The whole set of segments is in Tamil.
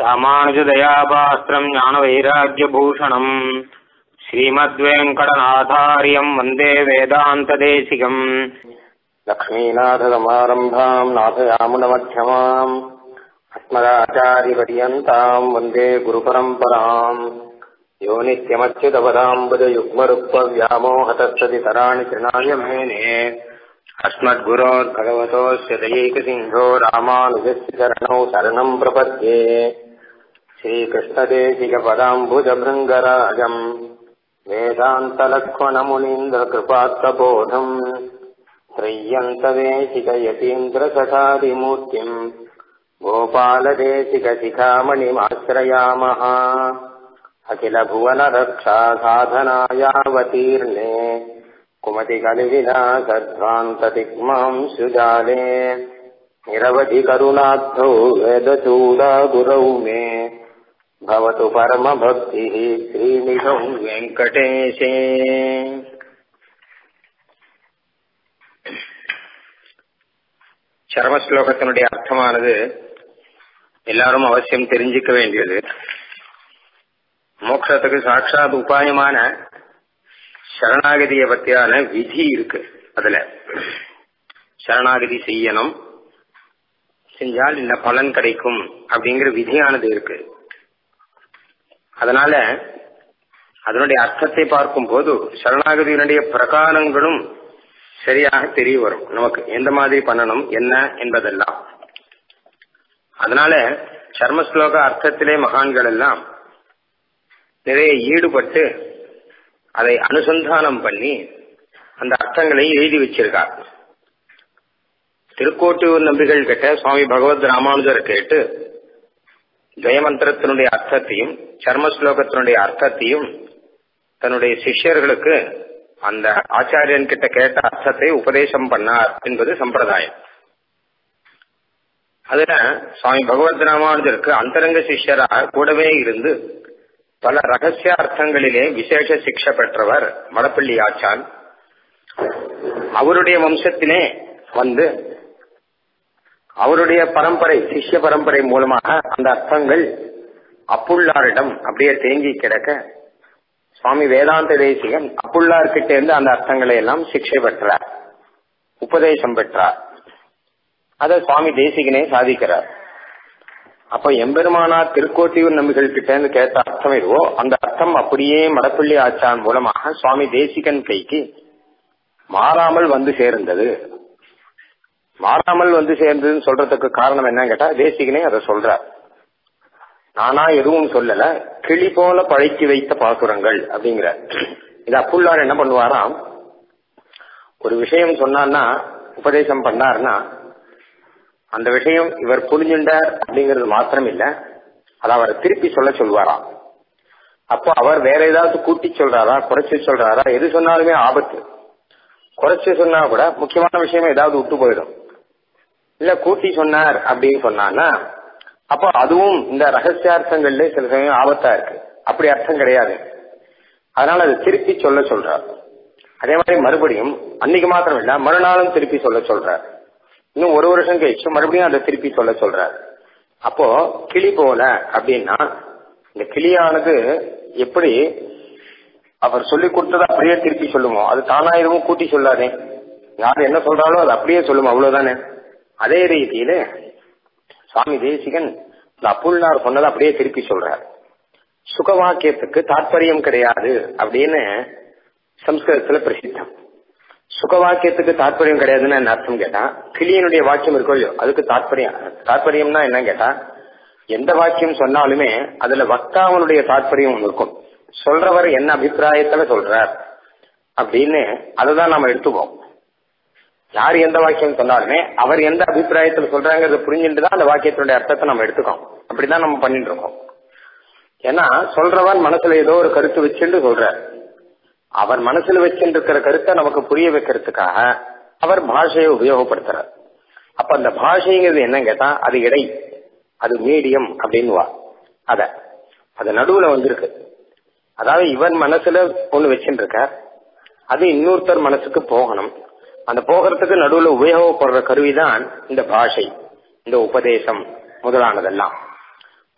ராமானுஜதயாபாஸ்திரம் ஞானவைராக்கியபூஷணம் ஸ்ரீமத்வேங்கடநாதாரியம் வந்தே வேதாந்ததேசிகம் லக்ஷ்மீநாதசமாரம்பாம் நாதயாமுனமध्यமாம் अस्मदाचार्यपर्यन्ताम् वन्दे गुरुपरम्पराम् यो नित्यमच्युतपदाम्बुजयुग्मरुक्मव्यामोहतस्तदितराणि तृणाय मेने अस्मद्गुरोर्भगवतोऽस्य दयैकसिंहो रामानुजस्य चरणौ शरणम् प्रपद्ये श्रीकृष्णदेशिकपदाम्बुजभृङ्गराजम् वेदान्तलक्ष्मणमुनीन्द्रकृपात्तबोधम् श्रय्यन्तदेशिकयतीन्द्रसठादिमूर्तिम् गोपालदेशिकशिखामणिमाश्रयामः अखिलभुवनरक्षासाधनायावतीर्णे कुमतिकलिविलासध्वान्ततिग्मां सुजाले निरवधिकरुणाद्धौ वेदचूडा गुरौ मे भवतु परमभक्तिः श्रीनिधौ वेङ्कटेशे சரமஸ்லோகத்தினுடைய அர்த்தமானது எல்லாரும் அவசியம் தெரிஞ்சுக்க வேண்டியது மோட்சத்துக்கு சாட்சாத் உபாயமான சரணாகதியை பத்தியான விதி இருக்கு அதுல சரணாகதி செய்யணும் செஞ்சால் இந்த பலன் கிடைக்கும் அப்படிங்கிற விதியானது இருக்கு அதனால அதனுடைய அர்த்தத்தை பார்க்கும் போது சரணாகதியினுடைய பிரகாரங்களும் சரியாக தெரிய வரும் நமக்கு எந்த மாதிரி பண்ணணும் என்ன என்பதெல்லாம் அதனால சர்மஸ்லோக அர்த்தத்திலே மகான்கள் எல்லாம் நிறைய ஈடுபட்டு அதை அனுசந்தானம் பண்ணி அந்த அர்த்தங்களை எழுதி வச்சிருக்கார் திருக்கோட்டூர் நம்பிகள் கிட்ட சுவாமி பகவத் ராமானுஜரை கேட்டு ஜெயமந்திரத்தினுடைய அர்த்தத்தையும் சர்மஸ்லோகத்தினுடைய அர்த்தத்தையும் தன்னுடைய சிஷ்யர்களுக்கு அந்த ஆச்சாரியன் கிட்ட கேட்ட அர்த்தத்தை உபதேசம் பண்ணார் என்பது சம்பிரதாயம் அதுல சுவாமி பகவத் ராமானுஜருக்கு அந்தரங்க சிஷ்யராக கூடவே இருந்து பல ரகசிய அர்த்தங்களிலே விசேஷ சிக்ஷை பெற்றவர் மடப்பள்ளி ஆச்சான் அவருடைய வம்சத்திலே வந்து அவருடைய பரம்பரை சிஷ்ய பரம்பரை மூலமாக அந்த அர்த்தங்கள் அப்புள்ளாரிடம் அப்படியே தேங்கி கிடக்க சுவாமி வேதாந்த தேசிகன் அப்புள்ளார்கிட்ட இருந்து அந்த அர்த்தங்களை எல்லாம் சிக்ஷை பெற்றார் உபதேசம் பெற்றார் அதை சுவாமி தேசிகனே சாதிக்கிறார் அப்ப எம்பெருமானார் திருக்கோட்டியூர் நம்பிகள் கிட்ட இருந்து கேட்ட அர்த்தம் எதுவோ அந்த அர்த்தம் அப்படியே மடப்பள்ளி ஆச்சான் மூலமாக சுவாமி தேசிகன் கைக்கு மாறாமல் வந்து சேர்ந்தது மாறாமல் வந்து சேர்ந்ததுன்னு சொல்றதுக்கு காரணம் என்னன்னு கேட்டா தேசிகனே அதை சொல்றார் நானா எதுவும் சொல்லல கிளி போல பழக்கி வைத்த பாசுரங்கள் அப்படிங்கிற இது அப்புள்ளார் என்ன பண்ணுவாராம் ஒரு விஷயம் சொன்னார்னா உபதேசம் பண்ணார்னா அந்த விஷயம் இவர் புரிஞ்சுண்டார் அப்படிங்கிறது மாத்திரம் இல்ல அதை அவர் திருப்பி சொல்ல சொல்வாராம் அப்போ அவர் வேற ஏதாவது கூட்டி சொல்றாரா குறைச்சு சொல்றாரா எது சொன்னாலுமே ஆபத்து குறைச்சு சொன்னா கூட முக்கியமான விஷயம் ஏதாவது விட்டு போயிடும் இல்ல கூட்டி சொன்னார் அப்படின்னு சொன்னான்னா அப்போ அதுவும் இந்த ரகசியார்த்தங்கள்ல சில சமயம் ஆபத்தா இருக்கு அப்படி அர்த்தம் கிடையாது அதனால அதை திருப்பி சொல்ல சொல்றார் அதே மாதிரி மறுபடியும் அன்னைக்கு மாத்திரம் இல்ல மறுநாளும் திருப்பி சொல்ல சொல்றார் இன்னும் ஒரு வருஷம் கழிச்சு மறுபடியும் அதை திருப்பி சொல்ல சொல்றார் அப்போ கிளி போல அப்படின்னா இந்த கிளியானது எப்படி அவர் சொல்லி கொடுத்ததை அப்படியே திருப்பி சொல்லுமோ அது தானா எதுவும் கூட்டி சொல்லாதே யார் என்ன சொல்றாலோ அது அப்படியே சொல்லும் அவ்வளவுதானே அதே ரீதியில சுவாமி தேசிகன் இந்த அப்புள்ளார் சொன்னதை அப்படியே திருப்பி சொல்றார் சுகவாக்கியத்துக்கு தாற்பயம் கிடையாது அப்படின்னு சம்ஸ்கிருதத்துல பிரசித்தம் சுகவாக்கியத்துக்கு தாற்பயம் கிடையாதுன்னு என்ன அர்த்தம் கேட்டா கிளியனுடைய வாக்கியம் இருக்கோ இல்லையோ அதுக்கு தாற்பயம் தாற்பயம்னா என்ன கேட்டா எந்த வாக்கியம் சொன்னாலுமே அதுல வக்தாவனுடைய தாற்பயம் இருக்கும் சொல்றவர் என்ன அபிப்பிராயத்துல சொல்றார் அப்படின்னு அதுதான் நாம எடுத்துப்போம் யார் எந்த வாக்கியம் சொன்னாலுமே அவர் எந்த அபிப்பிராயத்துல சொல்றாங்கிறத புரிஞ்சுட்டு தான் அந்த வாக்கியத்தினுடைய அர்த்தத்தை நம்ம எடுத்துக்கோம் அப்படிதான் நம்ம பண்ணிட்டு இருக்கோம் ஏன்னா சொல்றவன் மனசுல ஏதோ ஒரு கருத்து வச்சுட்டு சொல்றார் அவர் மனசுல வச்சுட்டு இருக்கிற கருத்தை நமக்கு புரிய வைக்கிறதுக்காக அவர் பாஷையை உபயோகப்படுத்துறார் அப்ப அந்த பாஷைங்கிறது என்ன கேட்டா அது இடை அது மீடியம் அப்படின்னுவா அத அது நடுவுல வந்திருக்கு அதாவது இவன் மனசுல ஒண்ணு வச்சுட்டு இருக்கார் அது இன்னொருத்தர் மனசுக்கு போகணும் அந்த போகிறதுக்கு நடுவுல உபயோகப்படுற கருவிதான் இந்த பாஷை இந்த உபதேசம் முதலானதெல்லாம்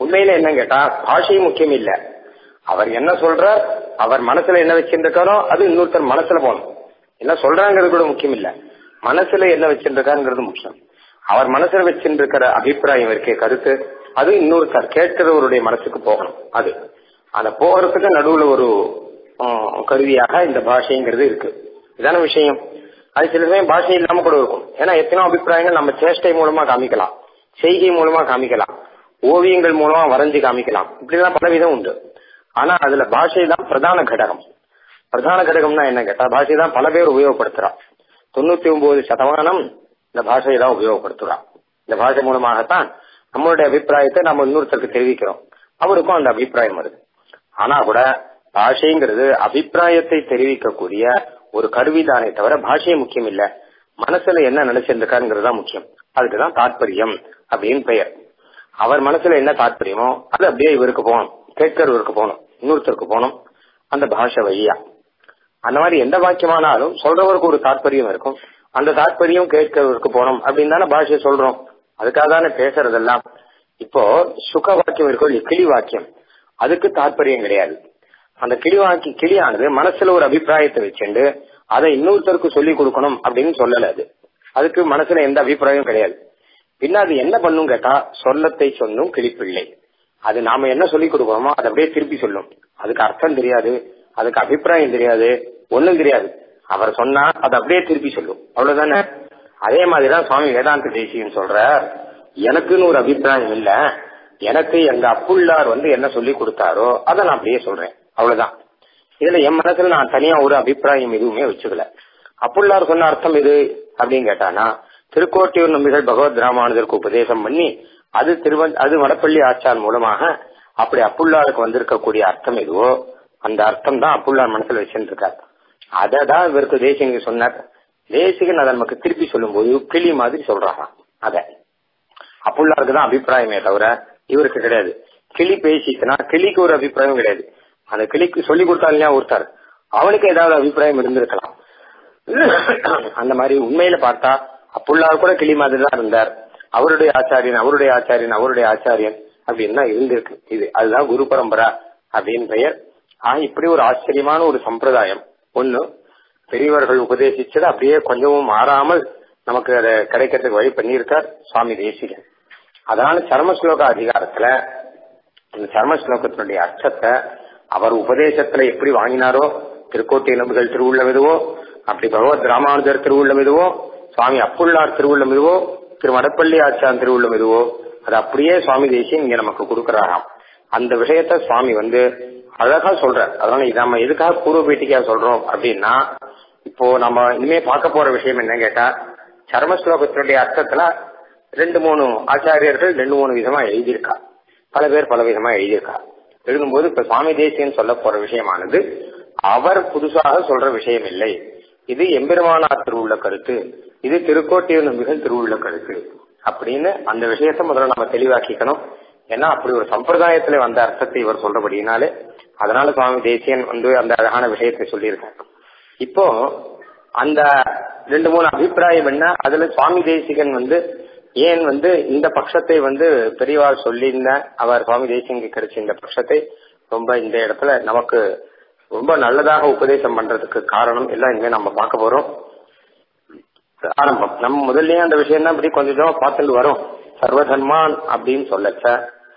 உண்மையில என்ன கேட்டா பாஷை முக்கியம் இல்ல அவர் என்ன சொல்றார் அவர் மனசுல என்ன வச்சிருக்காரோ அது இன்னொருத்தர் மனசுல போகணும் என்ன சொல்றாங்கிறது கூட முக்கியம் இல்ல மனசுல என்ன வச்சிருக்காருங்கிறது முக்கியம் அவர் மனசுல வச்சிருக்கிற அபிப்பிராயம் இருக்கே கருத்து அது இன்னொருத்தர் கேட்கிறவருடைய மனசுக்கு போகணும் அது அந்த போகிறதுக்கு நடுவுல ஒரு கருவியாக இந்த பாஷைங்கிறது இருக்கு இதான விஷயம் அது சில சமயம் பாஷை இல்லாம கூட இருக்கும் ஏன்னா எத்தனையோ அபிப்பிராயங்கள் நம்ம சேஷ்டை மூலமா காமிக்கலாம் செய்கை மூலமா காமிக்கலாம் ஓவியங்கள் மூலமா வரைஞ்சு காமிக்கலாம் இப்படிலாம் பல விதம் உண்டு ஆனா அதுல பாஷை தான் பிரதான கடகம் பிரதான கடகம்னா என்ன கேட்டா பாஷை தான் பல பேர் உபயோகப்படுத்துறான் தொண்ணூத்தி ஒன்பது சதமானம் இந்த பாஷையை தான் உபயோகப்படுத்துறான் இந்த பாஷை மூலமாகத்தான் நம்மளுடைய அபிப்பிராயத்தை நம்ம இன்னொருத்தருக்கு தெரிவிக்கிறோம் அவருக்கும் அந்த அபிப்பிராயம் வருது ஆனா கூட பாஷைங்கிறது அபிப்பிராயத்தை தெரிவிக்கக்கூடிய ஒரு கருவிதானே தவிர பாஷை முக்கியம் இல்ல மனசுல என்ன நினைச்சிருக்காருங்கிறது தான் முக்கியம் அதுக்குதான் தாற்பயம் அப்படின்னு பெயர் அவர் மனசுல என்ன தாற்பயமோ அது அப்படியே இவருக்கு போகணும் கேட்கிறவருக்கு போகணும் இன்னொருத்தருக்கு போகணும் அந்த பாஷை வழியா அந்த மாதிரி எந்த வாக்கியமானாலும் சொல்றவருக்கு ஒரு தாற்பயம் இருக்கும் அந்த தாற்பயம் கேட்கிறவருக்கு போகணும் அப்படின்னு தானே பாஷையை சொல்றோம் அதுக்காக தானே பேசுறதெல்லாம் இப்போ சுக வாக்கியம் இருக்கும் கிளி வாக்கியம் அதுக்கு தாற்பயம் கிடையாது அந்த கிளி வாக்கி கிளியானது மனசுல ஒரு அபிப்பிராயத்தை வச்சுண்டு அதை இன்னொருத்தருக்கு சொல்லி கொடுக்கணும் அப்படின்னு சொல்லல அது அதுக்கு மனசுல எந்த அபிப்பிராயம் கிடையாது பின்ன அது என்ன பண்ணும் கேட்டா சொல்லத்தை சொல்லும் கிளிப்பிள்ளை அது நாம என்ன சொல்லி கொடுக்கணுமோ அதை அப்படியே திருப்பி சொல்லும் அதுக்கு அர்த்தம் தெரியாது அதுக்கு அபிப்பிராயம் தெரியாது ஒண்ணும் தெரியாது அவர் சொன்னா அதை அப்படியே திருப்பி சொல்லும் அவ்வளவுதானே அதே மாதிரிதான் சுவாமி வேதாந்த தேசியன் சொல்ற எனக்குன்னு ஒரு அபிப்பிராயம் இல்ல எனக்கு எங்க அப்புள்ளார் வந்து என்ன சொல்லி கொடுத்தாரோ அதை நான் அப்படியே சொல்றேன் அவ்வளவுதான் இதுல என் மனசுல நான் தனியா ஒரு அபிப்பிராயம் எதுவுமே வச்சுக்கல அப்புள்ளார் சொன்ன அர்த்தம் எது அப்படின்னு கேட்டானா திருக்கோட்டியூர் நம்பிகள் பகவத் ராமானுஜருக்கு உபதேசம் பண்ணி அது திருவன் அது வடப்பள்ளி ஆச்சார் மூலமாக அப்படி அப்புள்ளாருக்கு வந்திருக்கக்கூடிய அர்த்தம் எதுவோ அந்த அர்த்தம் தான் அப்புள்ளார் மனசுல வச்சிருக்கார் அதை தான் இவருக்கு தேசிகன் சொன்னார் தேசிகன் அதை நமக்கு திருப்பி சொல்லும் போது கிளி மாதிரி சொல்றாங்க அத அப்புள்ளாருக்கு தான் அபிப்பிராயமே தவிர இவருக்கு கிடையாது கிளி பேசிச்சுன்னா கிளிக்கு ஒரு அபிப்பிராயம் கிடையாது அந்த கிளிக்கு சொல்லி கொடுத்தா இல்லையா ஒருத்தர் அவனுக்கு ஏதாவது அபிப்பிராயம் இருந்திருக்கலாம் அந்த மாதிரி உண்மையில பார்த்தா அப்புள்ளார் கூட கிளி மாதிரி தான் இருந்தார் அவருடைய ஆச்சாரியன் அவருடைய ஆச்சாரியன் அவருடைய ஆச்சாரியன் அப்படின்னு தான் இருந்திருக்கு இது அதுதான் குரு பரம்பரா அப்படின்னு பெயர் ஆஹ் இப்படி ஒரு ஆச்சரியமான ஒரு சம்பிரதாயம் ஒண்ணு பெரியவர்கள் உபதேசிச்சது அப்படியே கொஞ்சமும் மாறாமல் நமக்கு அதை கிடைக்கிறதுக்கு வழி பண்ணியிருக்கார் சுவாமி தேசிகன் அதனால சர்ம ஸ்லோக அதிகாரத்துல இந்த சர்ம ஸ்லோகத்தினுடைய அர்த்தத்தை அவர் உபதேசத்துல எப்படி வாங்கினாரோ திருக்கோட்டை நம்புகள் திருவுள்ளம் எதுவோ அப்படி பகவத் ராமானுஜர் திருவுள்ளம் எதுவோ சுவாமி அப்புள்ளார் திருவுள்ளம் எதுவோ திரு வடப்பள்ளி ஆச்சான் திருவுள்ளம் எதுவோ அது அப்படியே சுவாமி தேசியம் இங்க நமக்கு கொடுக்கறாராம் அந்த விஷயத்த சுவாமி வந்து அழகா சொல்ற அதனால இது நம்ம எதுக்காக பூர்வ பேட்டிக்கா சொல்றோம் அப்படின்னா இப்போ நம்ம இனிமே பார்க்க போற விஷயம் என்ன கேட்டா சர்ம ஸ்லோகத்தினுடைய அர்த்தத்துல ரெண்டு மூணு ஆச்சாரியர்கள் ரெண்டு மூணு விதமா எழுதியிருக்கா பல பேர் பல விதமா எழுதியிருக்கா எழுதும்போது இப்ப சுவாமி தேசியன் சொல்ல போற விஷயமானது அவர் புதுசாக சொல்ற விஷயம் இல்லை இது எம்பெருமானார் திருவுள்ள கருத்து இது திருக்கோட்டியூர் நம்பிகள் திருவுள்ள கருத்து அப்படின்னு அந்த விஷயத்த முதல்ல நம்ம தெளிவாக்கிக்கணும் ஏன்னா அப்படி ஒரு சம்பிரதாயத்துல வந்த அர்த்தத்தை இவர் சொல்றபடினாலே அதனால சுவாமி தேசியன் வந்து அந்த அழகான விஷயத்தை சொல்லியிருக்காங்க இப்போ அந்த ரெண்டு மூணு அபிப்பிராயம் என்ன அதுல சுவாமி தேசிகன் வந்து ஏன் வந்து இந்த பட்சத்தை வந்து பெரியவாள் சொல்லியிருந்த அவர் சுவாமி தேசியனுக்கு கிடைச்ச இந்த பட்சத்தை ரொம்ப இந்த இடத்துல நமக்கு ரொம்ப நல்லதாக உபதேசம் பண்றதுக்கு காரணம் எல்லாம் இனிமே நம்ம பார்க்க போறோம் ஆரம்பம் நம்ம முதல்லயே அந்த விஷயம் தான் இப்படி கொஞ்சம் கொஞ்சமா பார்த்துட்டு வரோம் சர்வதர்மான் அப்படின்னு சொல்லச்ச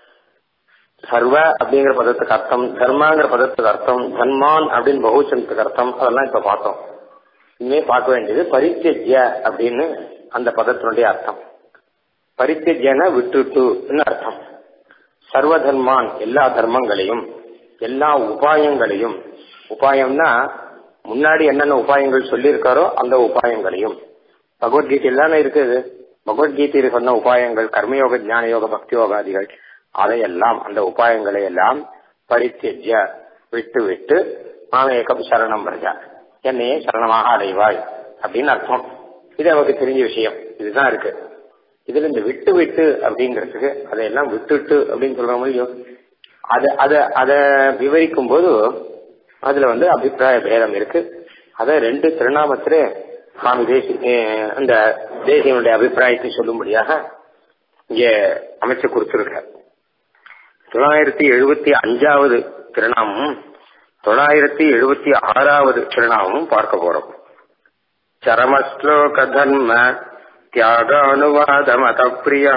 சர்வ அப்படிங்கிற பதத்துக்கு அர்த்தம் தர்மாங்கிற பதத்துக்கு அர்த்தம் தன்மான் அப்படின்னு பகுச்சனத்துக்கு அர்த்தம் அதெல்லாம் இப்ப பார்த்தோம் இனிமே பார்க்க வேண்டியது பரித்தஜ்ய அப்படின்னு அந்த பதத்தினுடைய அர்த்தம் பரித்தஜ்யன விட்டுட்டுன்னு அர்த்தம் சர்வதர்மான் எல்லா தர்மங்களையும் எல்லா உபாயங்களையும் உபாயம்னா முன்னாடி என்னென்ன உபாயங்கள் சொல்லியிருக்காரோ அந்த உபாயங்களையும் பகவத்கீதையில் தானே இருக்குது பகவத்கீதையில் சொன்ன உபாயங்கள் கர்மயோக ஞான யோக பக்தி யோகாதிகள் அதையெல்லாம் அந்த உபாயங்களை எல்லாம் பரித்தெஜ்ய விட்டு விட்டு மாமேகம் சரணம் வருஜா என்னையே சரணமாக அடைவாய் அப்படின்னு அர்த்தம் இது நமக்கு தெரிஞ்ச விஷயம் இதுதான் இருக்கு இதுல இந்த விட்டு விட்டு அப்படிங்கிறதுக்கு அதையெல்லாம் விட்டுட்டு அப்படின்னு சொல்ற முடியும் அத அத அத விவரிக்கும் போது அதுல வந்து அபிப்பிராய பேதம் இருக்கு அத ரெண்டு திருநாமத்திலே சுவாமி தேசி அந்த தேசியனுடைய அபிப்பிராயத்தை சொல்லும்படியாக இங்க அமைச்சு கொடுத்திருக்க தொள்ளாயிரத்தி எழுபத்தி அஞ்சாவது திருநாமம் தொள்ளாயிரத்தி எழுபத்தி ஆறாவது திருநாமமும் பார்க்க போறோம் சரமஸ்லோக தர்ம தியாகானுவாத மத பிரிய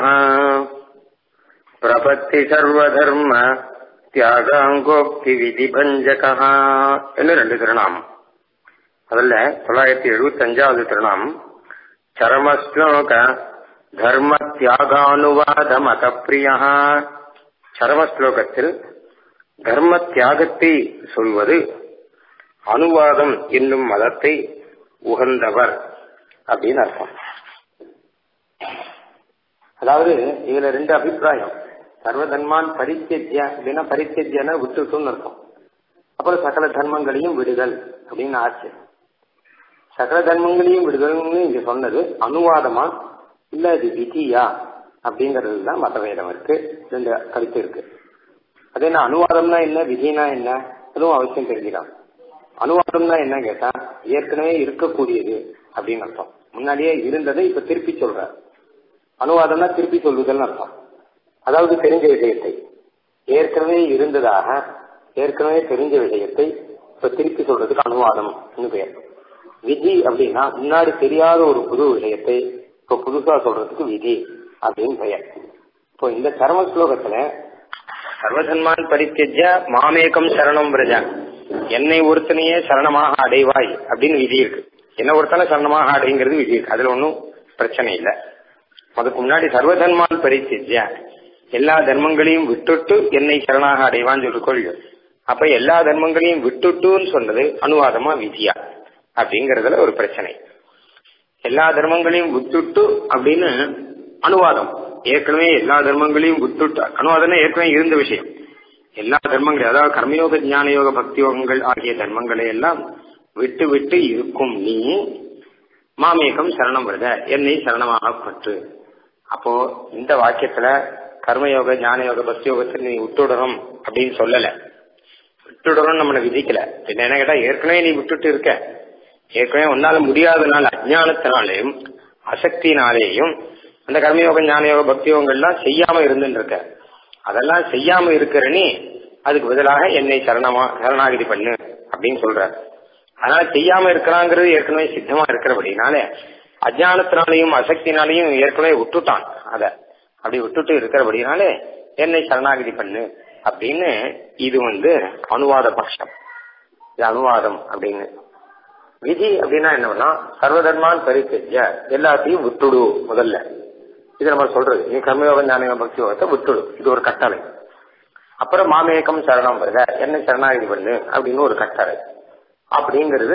பிரபத்தி சர்வதர்ம தியாகாங்கோக்தி விதி பஞ்சகா என்று ரெண்டு திருநாமம் அதில் தொள்ளாயிரத்தி எழுபத்தி அஞ்சாவது திருநாமம் சரமஸ்லோக தர்ம தியாகானுவாத மத பிரியா சரமஸ்லோகத்தில் தர்ம தியாகத்தை சொல்வது அனுவாதம் என்னும் மதத்தை உகந்தவர் அப்படின்னு அர்த்தம் அதாவது இதுல ரெண்டு அபிப்பிராயம் சர்வதன்மான் பரித்தேஜ்யா அப்படின்னா பரித்தேஜ்யான விட்டுட்டுன்னு அர்த்தம் அப்புறம் சகல தர்மங்களையும் விடுதல் அப்படின்னு ஆச்சு சகல தர்மங்களையும் விடுதல்னு இங்க சொன்னது அனுவாதமா இல்ல இது விதியா அப்படிங்கிறது தான் மதவேதம் இருக்கு ரெண்டு கருத்து இருக்கு அது என்ன அனுவாதம்னா என்ன விதினா என்ன அதுவும் அவசியம் தெரிஞ்சுக்கலாம் அனுவாதம்னா என்ன கேட்டா ஏற்கனவே இருக்கக்கூடியது அப்படின்னு அர்த்தம் முன்னாடியே இருந்ததை இப்ப திருப்பி சொல்ற அனுவாதம்னா திருப்பி சொல்லுதல்னு அர்த்தம் அதாவது தெரிஞ்ச விஷயத்தை ஏற்கனவே இருந்ததாக ஏற்கனவே தெரிஞ்ச விஷயத்தை இப்ப திருப்பி சொல்றதுக்கு அனுவாதம் பெயர் விதி அப்படின்னா முன்னாடி தெரியாத ஒரு புது விஷயத்தை இப்ப புதுசா சொல்றதுக்கு விதி அப்படின்னு பெயர் இப்போ இந்த சர்ம ஸ்லோகத்துல சர்வதன்மான் பரித்தெஜ மாமேகம் சரணம் பிரஜ என்னை ஒருத்தனையே சரணமாக அடைவாய் அப்படின்னு விதி இருக்கு என்ன ஒருத்தனை சரணமாக அடைங்கிறது விதி இருக்கு அதுல ஒன்றும் பிரச்சனை இல்லை அதுக்கு முன்னாடி சர்வதன்மான் பரித்தெஜ எல்லா தர்மங்களையும் விட்டுட்டு என்னை சரணாக அடைவான்னு சொல்லிக்கொள் அப்ப எல்லா தர்மங்களையும் விட்டுட்டுன்னு சொன்னது அனுவாதமா விதியா அப்படிங்கறதுல ஒரு பிரச்சனை எல்லா தர்மங்களையும் விட்டுட்டு அப்படின்னு அனுவாதம் ஏற்கனவே எல்லா தர்மங்களையும் விட்டுட்டு அனுவாதம் ஏற்கனவே இருந்த விஷயம் எல்லா தர்மங்களையும் அதாவது கர்மயோக ஞான யோக பக்தி யோகங்கள் ஆகிய தர்மங்களை எல்லாம் விட்டு விட்டு இருக்கும் நீ மாமேகம் சரணம் வருத என்னை சரணமாக பற்று அப்போ இந்த வாக்கியத்துல கர்மயோக ஞான யோக பக்தி யோகத்தை நீ விட்டுடணும் அப்படின்னு சொல்லல விட்டுடணும் நம்மளை விதிக்கல என்ன என்ன கேட்டா ஏற்கனவே நீ விட்டுட்டு இருக்க ஏற்கனவே உன்னால முடியாதனால அஜானத்தினாலேயும் அசக்தினாலேயும் அந்த கர்மயோக ஞான யோக பக்தி யோகங்கள்லாம் செய்யாம இருந்துட்டு இருக்க அதெல்லாம் செய்யாம இருக்கிற நீ அதுக்கு பதிலாக என்னை சரணமா சரணாகிதி பண்ணு அப்படின்னு சொல்ற அதனால செய்யாம இருக்கிறாங்கிறது ஏற்கனவே சித்தமா இருக்கிறபடினாலே அஜானத்தினாலையும் அசக்தினாலையும் ஏற்கனவே விட்டுட்டான் அத அப்படி விட்டுட்டு இருக்கிறபடினாலே என்னை சரணாகிதி பண்ணு அப்படின்னு இது வந்து அனுவாத பட்சம் இது அனுவாதம் அப்படின்னு விதி அப்படின்னா என்னன்னா சர்வதர்மான் பரித்தெஜ எல்லாத்தையும் விட்டுடு முதல்ல இது நம்ம சொல்றது நீ கர்மயோக ஞான பக்தி யோகத்தை விட்டுடு இது ஒரு கட்டளை அப்புறம் மாமேகம் சரணம் வருத என்ன சரணாகிதி பண்ணு அப்படின்னு ஒரு கட்டளை அப்படிங்கிறது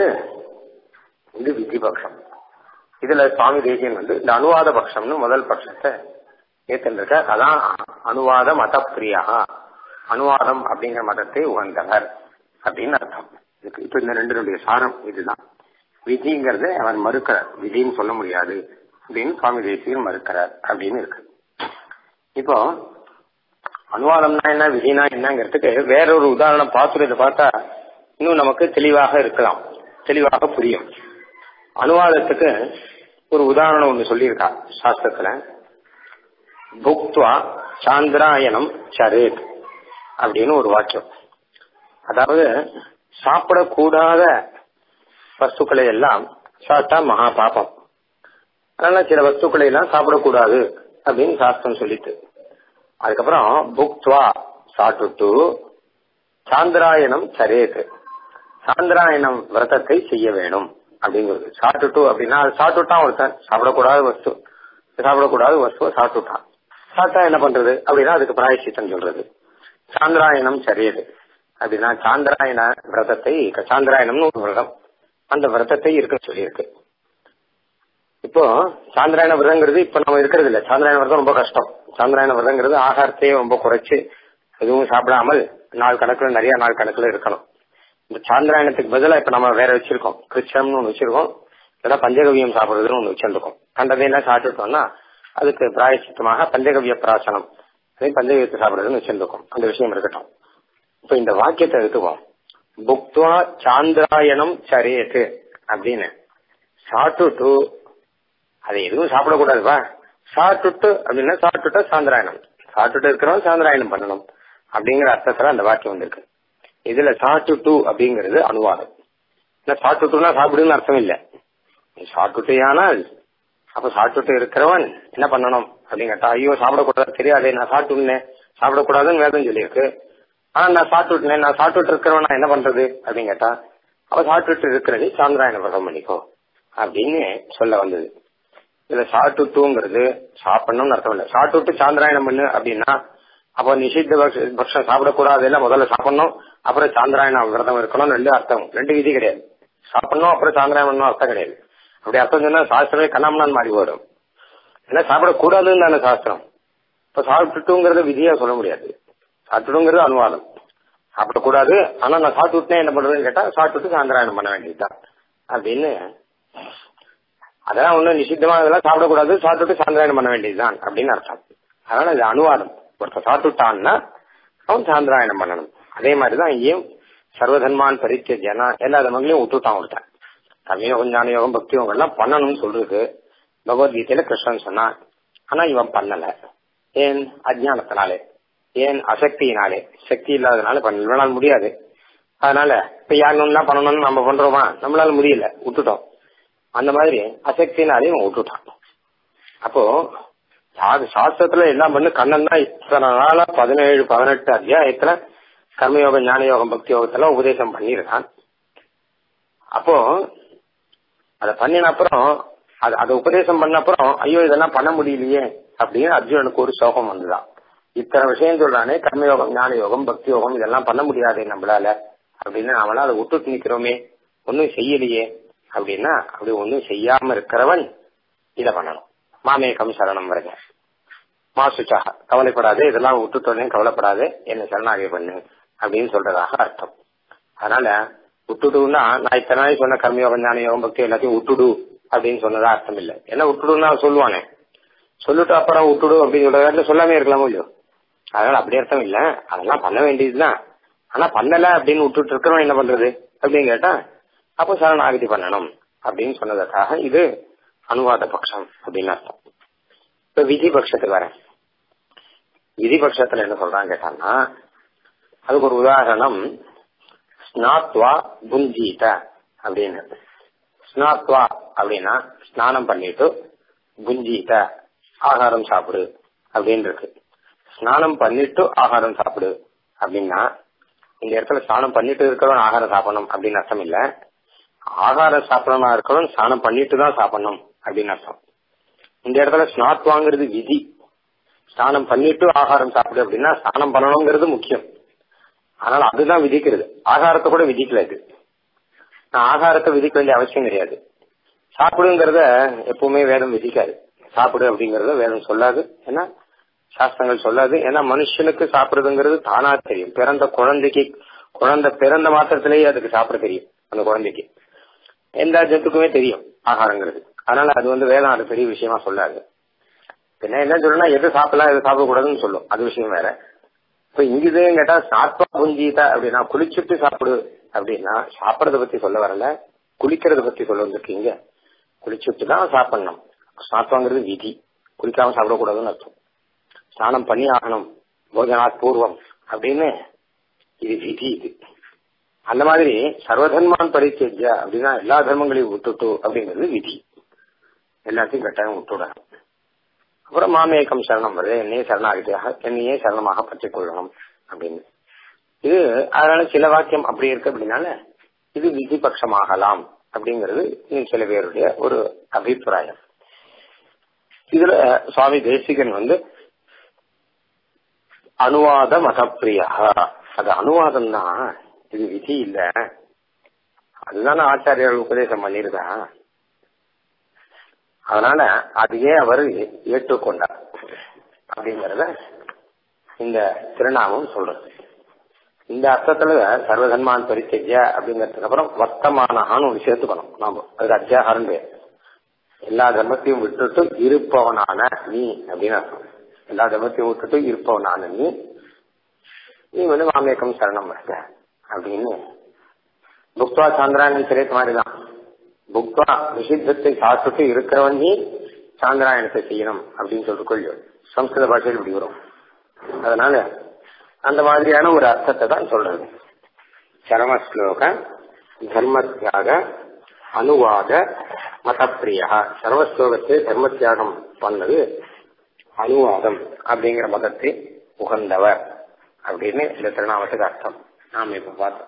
இது விதி பட்சம் இதுல சுவாமி தேசியன் வந்து இந்த அனுவாத பட்சம்னு முதல் பட்சத்தை ஏத்திருக்க அதான் அனுவாத மத பிரியா அனுவாதம் அப்படிங்கிற மதத்தை உகந்தவர் அப்படின்னு அர்த்தம் இப்ப இந்த ரெண்டு சாரம் இதுதான் விதிங்கிறத அவன் மறுக்கிறார் விதின்னு சொல்ல முடியாது அப்படின்னு சுவாமி தேசியன் மறுக்கிறார் அப்படின்னு இருக்கு இப்போ அனுவாதம்னா என்ன விதினா என்னங்கிறதுக்கு வேற ஒரு உதாரணம் பாசுரத்தை பார்த்தா இன்னும் நமக்கு தெளிவாக இருக்கலாம் தெளிவாக புரியும் அனுவாதத்துக்கு ஒரு உதாரணம் ஒன்று சொல்லியிருக்கா சாஸ்திரத்துல புக்துவா சாந்திராயணம் சரேத் அப்படின்னு ஒரு வாக்கியம் அதாவது சாப்பிடக்கூடாத வஸ்துக்களை எல்லாம் சாப்பிட்டா மகா பாபம் அதனால சில வஸ்துக்களை எல்லாம் சாப்பிடக்கூடாது அப்படின்னு சாஸ்திரம் சொல்லிட்டு அதுக்கப்புறம் புக்துவா சாப்பிட்டு சாந்திராயணம் சரேத் சாந்திராயணம் விரதத்தை செய்ய வேணும் அப்படிங்கிறது சாப்பிட்டுட்டு அப்படின்னா அது சாப்பிட்டுட்டான் ஒருத்தன் சாப்பிடக்கூடாத வஸ்து சாப்பிடக்கூடாத வஸ்துவை சாப்பிட்டுட்டான் சாப்பிட்டா என்ன பண்றது அப்படின்னா அதுக்கு பிராயசித்தம் சொல்றது சாந்திராயணம் சரியது அப்படின்னா சாந்திராயண விரதத்தை சாந்திராயணம்னு ஒரு விரதம் அந்த விரதத்தை இருக்க சொல்லியிருக்கு இப்போ சாந்திராயண விரதங்கிறது இப்ப நம்ம இருக்கிறது இல்ல சாந்திராயண விரதம் ரொம்ப கஷ்டம் சாந்திராயண விரதங்கிறது ஆகாரத்தையே ரொம்ப குறைச்சு எதுவும் சாப்பிடாமல் நாள் கணக்குல நிறைய நாள் கணக்குல இருக்கணும் இந்த சாந்திராயணத்துக்கு பதிலாக இப்ப நம்ம வேற வச்சிருக்கோம் கிருஷ்ணம்னு ஒன்று வச்சிருக்கோம் இல்லைன்னா பஞ்சகவியம் சாப்பிடுறதுன்னு ஒன்று வச்சிருக்கோம் கண்டதையெல்லாம் சாப்பிட்டுட்டோம்னா அதுக்கு பிராயசித்தமாக பஞ்சகவிய பிராசனம் அதே பஞ்சகவியத்தை சாப்பிடுறதுன்னு வச்சிருக்கோம் அந்த விஷயம் இருக்கட்டும் இப்ப இந்த வாக்கியத்தை எடுத்துவோம் புக்துவா சாந்திராயணம் சரியத்து அப்படின்னு சாப்பிட்டுட்டு அதை எதுவும் சாப்பிடக்கூடாதுப்பா சாப்பிட்டுட்டு அப்படின்னா சாப்பிட்டுட்டா சாந்திராயணம் சாப்பிட்டுட்டு இருக்கிறோம் சாந்திராயணம் பண்ணணும் அப்படிங்கிற அர்த்தத்துல அந்த வாக்கியம் வந்திருக்கு இதுல சாட்டு டூ அப்படிங்கிறது அனுவாதம் சாட்டுட்டுனா சாப்பிடுன்னு அர்த்தம் இல்ல சாப்பிட்டுட்டேயானால் அப்ப சாப்பிட்டுட்டு இருக்கிறவன் என்ன பண்ணணும் அப்படின்னு கேட்டா ஐயோ சாப்பிடக்கூடாது தெரியாதே நான் சாப்பிட்டுனேன் சாப்பிடக்கூடாதுன்னு வேதம் சொல்லியிருக்கு ஆனா நான் சாப்பிட்டுட்டேன் நான் சாப்பிட்டுட்டு இருக்கிறவன் நான் என்ன பண்றது அப்படின்னு கேட்டா அவ சாப்பிட்டுட்டு இருக்கிறது சாந்திராயண விரதம் பண்ணிக்கோ அப்படின்னு சொல்ல வந்தது இதுல சாப்பிட்டுட்டுங்கிறது சாப்பிடணும்னு அர்த்தம் இல்லை சாப்பிட்டுட்டு சாந்திராயணம் பண்ணு அப்படின்னா அப்ப நிஷித்த பக்ஷம் சாப்பிடக்கூடாது இல்ல முதல்ல சாப்பிடணும் அப்புறம் சாந்திராயணம் விரதம் இருக்கணும் ரெண்டு அர்த்தம் ரெண்டு விதி கிடையாது சாப்பிடணும் அப்புறம் சாந்திராயணம் பண்ணணும் அர்த்தம் கிடையாது அப்படி அர்த்தம் சொன்னா சாஸ்திரமே கண்ணாமனான் மாறி போயிடும் ஏன்னா சாப்பிடக்கூடாதுன்னு தானே சாஸ்திரம் இப்ப சாப்பிட்டுட்டுங்கிறத விதியா சொல்ல முடியாது சாப்பிட்டுங்கிறது அனுவாதம் சாப்பிடக்கூடாது ஆனா நான் சாப்பிட்டுட்டேன் என்ன பண்றதுன்னு கேட்டா சாப்பிட்டுட்டு சாந்திராயணம் பண்ண வேண்டியதுதான் அப்படின்னு அதெல்லாம் ஒண்ணும் நிஷித்தமா இதெல்லாம் சாப்பிடக்கூடாது சாப்பிட்டுட்டு சாந்திராயணம் பண்ண வேண்டியதுதான் அப்படின்னு அர்த்தம் அதனால இது அனுவாதம் ஒருத்தர் சாப்பிட்டுட்டான்னா அவன் சாந்திராயணம் பண்ணணும் அதே மாதிரிதான் இங்கேயும் சர்வதன்மான் பரித்திய ஜனா எல்லா தர்மங்களையும் விட்டுட்டான் ஒருத்தன் கர்மயோகம் ஞான யோகம் பக்தி யோகம் எல்லாம் பண்ணணும்னு சொல்றது பகவத்கீதையில கிருஷ்ணன் சொன்னான் ஆனா இவன் பண்ணல ஏன் அஜானத்தினாலே ஏன் அசக்தியினாலே சக்தி இல்லாதனால பண்ண இவனால் முடியாது அதனால இப்ப யாருன்னா பண்ணணும்னு நம்ம பண்றோமா நம்மளால முடியல விட்டுட்டோம் அந்த மாதிரி அசக்தினாலே இவன் விட்டுட்டான் அப்போ அது சாஸ்திரத்துல எல்லாம் பண்ணு கண்ணன் தான் இத்தனை நாளா பதினேழு பதினெட்டு அத்தியாயத்துல கர்மயோகம் ஞான யோகம் பக்தி யோகத்துல உபதேசம் பண்ணியிருக்கான் அப்போ அத பண்ணின அப்புறம் அது அதை உபதேசம் பண்ண அப்புறம் ஐயோ இதெல்லாம் பண்ண முடியலையே அப்படின்னு அர்ஜுனனுக்கு ஒரு சோகம் வந்துதான் இத்தனை விஷயம் சொல்றானே கர்மயோகம் ஞான யோகம் பக்தி யோகம் இதெல்லாம் பண்ண முடியாதே நம்மளால அப்படின்னு அவனால அதை விட்டுட்டு நிக்கிறோமே ஒன்னும் செய்யலையே அப்படின்னா அப்படி ஒன்னும் செய்யாம இருக்கிறவன் இத பண்ணணும் மாமேகம் சரணம் வருக மாசுச்சா கவலைப்படாது இதெல்லாம் விட்டுட்டோன்னே கவலைப்படாது என்ன சரணாகி பண்ணு அப்படின்னு சொல்றதாக அர்த்தம் அதனால விட்டுடுன்னா நான் இத்தனை நாளைக்கு சொன்ன கர்மயோகம் ஞான யோகம் பக்தி எல்லாத்தையும் விட்டுடு அப்படின்னு சொன்னதா அர்த்தம் இல்லை ஏன்னா விட்டுடுன்னா சொல்லுவானே சொல்லிட்டு அப்புறம் விட்டுடு அப்படின்னு சொல்ற சொல்லாமே இருக்கலாமோ இல்லையோ அதனால அப்படி அர்த்தம் இல்ல அதெல்லாம் பண்ண வேண்டியதுதான் ஆனா பண்ணல அப்படின்னு விட்டுட்டு இருக்கிறவன் என்ன பண்றது அப்படின்னு கேட்டா அப்போ சரணாகதி பண்ணணும் அப்படின்னு சொன்னதற்காக இது அனுவாத பட்சம் அப்படின்னு அர்த்தம் இப்ப விதி பட்சத்துக்கு வரேன் விதி பட்சத்துல என்ன சொல்றாங்க கேட்டாங்கன்னா அதுக்கு ஒரு உதாரணம் ஸ்நாத்வா புஞ்சீத அப்படின்னு ஸ்நாத்வா அப்படின்னா ஸ்நானம் பண்ணிட்டு புஞ்சீத ஆகாரம் சாப்பிடு அப்படின்னு இருக்கு ஸ்நானம் பண்ணிட்டு ஆகாரம் சாப்பிடு அப்படின்னா இந்த இடத்துல ஸ்நானம் பண்ணிட்டு இருக்கிறவன் ஆகாரம் சாப்பிடணும் அப்படின்னு அர்த்தம் இல்ல ஆகாரம் சாப்பிடணும் இருக்கிறவன் ஸ்நானம் பண்ணிட்டு தான் சாப்பிடணும் அப்படின்னு அர்த்தம் இந்த இடத்துல ஸ்நாத்வாங்கிறது விதி ஸ்நானம் பண்ணிட்டு ஆகாரம் சாப்பிடு அப்படின்னா ஸ்நானம் பண்ணணுங்கிறது முக்கியம் அதனால அதுதான் விதிக்கிறது ஆகாரத்தை கூட விதிக்கல இது நான் ஆகாரத்தை விதிக்க வேண்டிய அவசியம் கிடையாது சாப்பிடுங்கிறத எப்பவுமே வேதம் விதிக்காது சாப்பிடு அப்படிங்கறத வேதம் சொல்லாது ஏன்னா சாஸ்திரங்கள் சொல்லாது ஏன்னா மனுஷனுக்கு சாப்பிடுறதுங்கிறது தானா தெரியும் பிறந்த குழந்தைக்கு குழந்தை பிறந்த மாத்திரத்திலேயே அதுக்கு சாப்பிட தெரியும் அந்த குழந்தைக்கு எந்த ஜத்துக்குமே தெரியும் ஆகாரங்கிறது அதனால அது வந்து வேதம் அது பெரிய விஷயமா சொல்லாது என்ன என்ன சொல்லணும்னா எது சாப்பிடலாம் எது சாப்பிடக்கூடாதுன்னு சொல்லும் அது விஷயம் வேற இப்ப இங்குதுன்னு கேட்டா சாத்வா புஞ்சீதா அப்படின்னா குளிச்சுட்டு சாப்பிடு அப்படின்னா சாப்பிடறத பத்தி சொல்ல வரல குளிக்கிறத பத்தி சொல்ல வந்திருக்கீங்க குளிச்சுட்டு தான் சாப்பிடணும் சாத்வாங்கிறது விதி குளிக்காம சாப்பிடக்கூடாதுன்னு அர்த்தம் ஸ்நானம் பண்ணி ஆகணும் போஜனாத் பூர்வம் அப்படின்னு இது விதி இது அந்த மாதிரி சர்வதர்மான் பரித்தேஜ அப்படின்னா எல்லா தர்மங்களையும் விட்டுட்டு அப்படிங்கிறது விதி எல்லாத்தையும் கட்டாயம் விட்டுடணும் அப்புறம் மாமேக்கம் சரணம் வருது என்னையே சரணாகிட்டியாக என்னையே சரணமாக பற்றிக் கொள்ளணும் அப்படின்னு இது அதனால சில வாக்கியம் அப்படி இருக்கு அப்படின்னால இது விதிபட்சமாகலாம் அப்படிங்கிறது சில பேருடைய ஒரு அபிப்பிராயம் இதுல சுவாமி தேசிகன் வந்து அனுவாத மதப்பிரியா அது அனுவாதம் தான் இது விதி இல்ல அதுதானே ஆச்சாரியர்கள் உபதேசம் பண்ணிருக்கா அதனால அதையே அவர் ஏற்றுக்கொண்டார் அப்படிங்கறத இந்த திருநாமம் சொல்றது இந்த அர்த்தத்துல சர்வதன்மான் பரித்தெஜ அப்படிங்கறதுக்கு அப்புறம் வர்த்தமானஹான்னு ஒன்று சேர்த்துக்கணும் நாம அதுக்கு அத்தியாகாரம் பேர் எல்லா தர்மத்தையும் விட்டுட்டு இருப்பவனான நீ அப்படின்னு அர்த்தம் எல்லா தர்மத்தையும் விட்டுட்டு இருப்பவனான நீ நீ வந்து மாமேக்கம் சரணம் வருக அப்படின்னு புக்வா சாந்திராயணம் சிறைத்து மாதிரிதான் புக்வா நிஷித்தத்தை சாப்பிட்டு இருக்கிறவன் நீ சாந்திராயணத்தை செய்யணும் அப்படின்னு சொல்லிட்டு கொள்ளும் சம்ஸ்கிருத பாஷையில் இப்படி வரும் அதனால அந்த மாதிரியான ஒரு அர்த்தத்தை தான் சொல்றது சரமஸ்லோக தர்மத்தியாக அனுவாத மதப்பிரியா சர்வஸ்லோகத்தை தர்மத்தியாகம் பண்ணது அனுவாதம் அப்படிங்கிற மதத்தை உகந்தவர் அப்படின்னு இந்த திருநாமத்துக்கு அர்த்தம் நாம் இப்ப பார்த்தோம்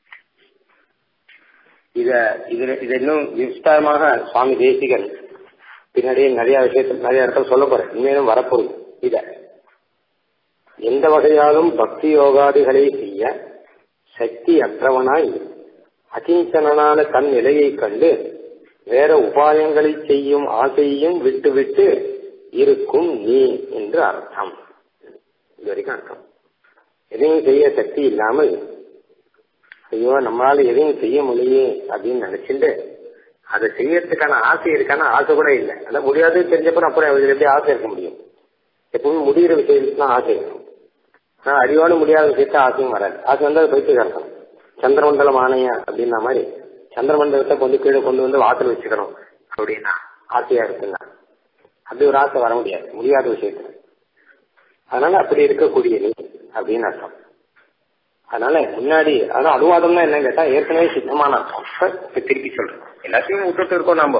இத இதுல இது இன்னும் விஸ்தாரமாக சுவாமி தேசிகன் பின்னாடியே நிறைய விஷயத்தில் நிறைய இடத்துல சொல்ல போறேன் இனிமேலும் வரப்போகுது இத எந்த வகையாலும் பக்தி யோகாதிகளை செய்ய சக்தி அற்றவனாய் அகிஞ்சனான தன் நிலையை கண்டு வேற உபாயங்களை செய்யும் ஆசையையும் விட்டுவிட்டு இருக்கும் நீ என்று அர்த்தம் இது வரைக்கும் அர்த்தம் எதையும் செய்ய சக்தி இல்லாமல் ஐயோ நம்மளால எதையும் செய்ய முடியே அப்படின்னு நினைச்சுட்டு அதை செய்யறதுக்கான ஆசை இருக்கான ஆசை கூட இல்லை அதை முடியாது தெரிஞ்சப்பறம் அப்புறம் அதுல எப்படி ஆசை இருக்க முடியும் எப்பவுமே முடிகிற விஷயத்துலாம் ஆசை இருக்கும் ஆனா அறிவாலும் முடியாத விஷயத்த ஆசையும் வராது ஆசை வந்து அது பைத்து கிடக்கும் சந்திரமண்டலம் ஆணைய அப்படின்னா மாதிரி சந்திரமண்டலத்தை கொண்டு கீழே கொண்டு வந்து வாசல் வச்சுக்கணும் அப்படின்னா ஆசையா இருக்குங்க அப்படி ஒரு ஆசை வர முடியாது முடியாத விஷயத்துல அதனால அப்படி இருக்கக்கூடிய நீ அப்படின்னு அர்த்தம் அதனால முன்னாடி அதான் அனுவாதம்னா என்ன கேட்டா ஏற்கனவே சித்தமான அர்த்தம் இப்ப திருப்பி சொல்றேன் எல்லாத்தையும் விட்டுட்டு இருக்கோம் நாம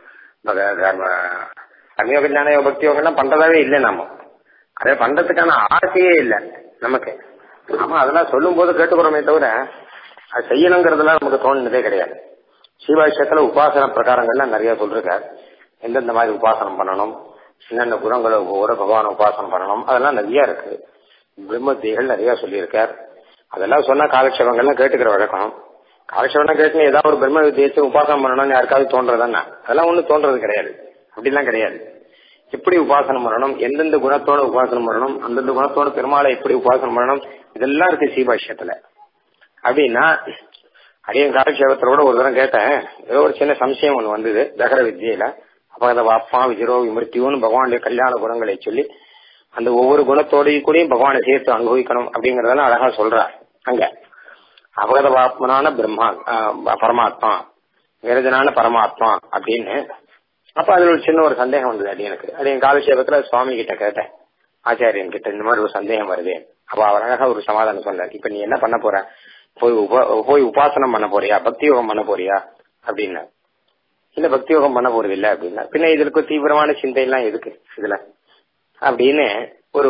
கர்மயோக ஞான பக்தி யோகம்லாம் பண்றதாவே இல்லை நாம அதை பண்றதுக்கான ஆசையே இல்லை நமக்கு ஆமா அதெல்லாம் சொல்லும் போது கேட்டுக்கிறோமே தவிர அது செய்யணுங்கிறதுலாம் நமக்கு தோணுனதே கிடையாது சிவாஷயத்துல உபாசன பிரகாரங்கள்லாம் நிறைய சொல்லிருக்காரு எந்தெந்த மாதிரி உபாசனம் பண்ணணும் என்னென்ன குணங்களை ஒவ்வொரு பகவான உபாசனம் பண்ணணும் அதெல்லாம் நிறைய இருக்கு பிரம்மத்திகள் நிறைய சொல்லியிருக்கார் அதெல்லாம் சொன்னா காலக்ஷேபங்கள்லாம் கேட்டுக்கிற வழக்கம் காலக்ஷேபம் கேட்டு ஏதாவது ஒரு பிரம்ம வித்தியத்தை உபாசனம் பண்ணணும்னு யாருக்காவது தோன்றதானே அதெல்லாம் ஒன்றும் தோன்றது கிடையாது அப்படிலாம் கிடையாது எப்படி உபாசனம் பண்ணணும் எந்தெந்த குணத்தோட உபாசனம் பண்ணணும் அந்தந்த குணத்தோட பெருமாளை எப்படி உபாசனம் பண்ணணும் இதெல்லாம் இருக்கு சீபாஷ்யத்துல அப்படின்னா அடியன் காலக்ஷேபத்தோட ஒரு தரம் கேட்டேன் ஏதோ ஒரு சின்ன சம்சயம் ஒன்று வந்தது தகர வித்தியில அப்ப அந்த வாப்பா விஜரோ விமர்த்தியோன்னு பகவானுடைய கல்யாண குணங்களை சொல்லி அந்த ஒவ்வொரு குணத்தோடையும் கூடயும் பகவானை சேர்த்து அனுபவிக்கணும் அப்படிங்கறதெல்லாம் அழகா சொல்றார் அங்க அபகத பாத்மனான பிரம்மா பரமாத்மா விரஜனான பரமாத்மா அப்படின்னு அப்ப அதுல ஒரு சின்ன ஒரு சந்தேகம் வந்தது அடி எனக்கு அது என் காலட்சேபத்துல சுவாமி கிட்ட கேட்டேன் ஆச்சாரியன் கிட்ட இந்த மாதிரி ஒரு சந்தேகம் வருது அப்ப அவர் அழகா ஒரு சமாதானம் சொன்னார் இப்ப நீ என்ன பண்ண போற போய் உப போய் உபாசனம் பண்ண போறியா பக்தி யோகம் பண்ண போறியா அப்படின்னா இல்ல பக்தி யோகம் பண்ண போறது இல்ல அப்படின்னா பின்ன இதுக்கு தீவிரமான சிந்தை எல்லாம் எதுக்கு இதுல அப்படின்னு ஒரு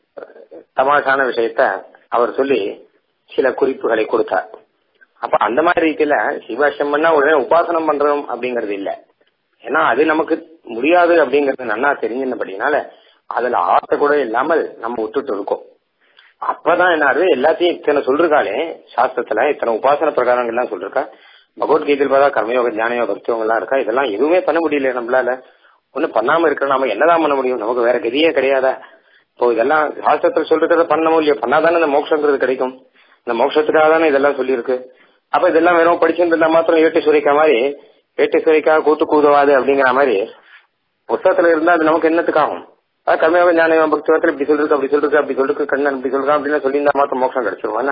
தமாஷான விஷயத்த அவர் சொல்லி சில குறிப்புகளை கொடுத்தார் அப்ப அந்த மாதிரி ரீதியில சிவாஷ்யம் பண்ணா உடனே உபாசனம் பண்றோம் அப்படிங்கறது இல்ல ஏன்னா அது நமக்கு முடியாது அப்படிங்கறது நன்னா தெரிஞ்சிருந்தபடினால அதுல ஆசை கூட இல்லாமல் நம்ம விட்டுட்டு இருக்கோம் அப்பதான் என்ன ஆகுது எல்லாத்தையும் இத்தனை சொல்றாளே சாஸ்திரத்துல இத்தனை உபாசன பிரகாரங்கள்லாம் சொல்லிருக்கா பகவத்கீதையில் பார்த்தா கர்மயோக ஞானயோக பக்தியோகம் எல்லாம் இருக்கா இதெல்லாம் எதுவுமே பண்ண முடியல நம்மளால ஒன்னும் பண்ணாம இருக்கிற நாம என்னதான் பண்ண முடியும் நமக்கு வேற கதியே கிடையாதா இப்போ இதெல்லாம் சாஸ்திரத்தில் சொல்றத பண்ணணும் இல்லையா பண்ணாதானே இந்த மோட்சங்கிறது கிடைக்கும் இந்த மோட்சத்துக்காக தானே இதெல்லாம் சொல்லியிருக்கு அப்ப இதெல்லாம் வெறும் படிச்சிருந்தா மாத்திரம் ஏட்டு சுரைக்கா மாதிரி ஏட்டு சுரைக்கா கூத்து கூதவாது அப்படிங்கிற மாதிரி புத்தகத்துல இருந்தா அது நமக்கு என்னத்துக்காகும் அதான் கர்மயோக ஞான பக்திவத்தில் இப்படி சொல்லிருக்கு அப்படி சொல்லிருக்கு அப்படி சொல்லிருக்கு கண்ணன் இப்படி சொல்றான் அப்படின்னு சொல்லியிருந்தா மாத்திரம் மோட்சம் கிடைச்சிருவானா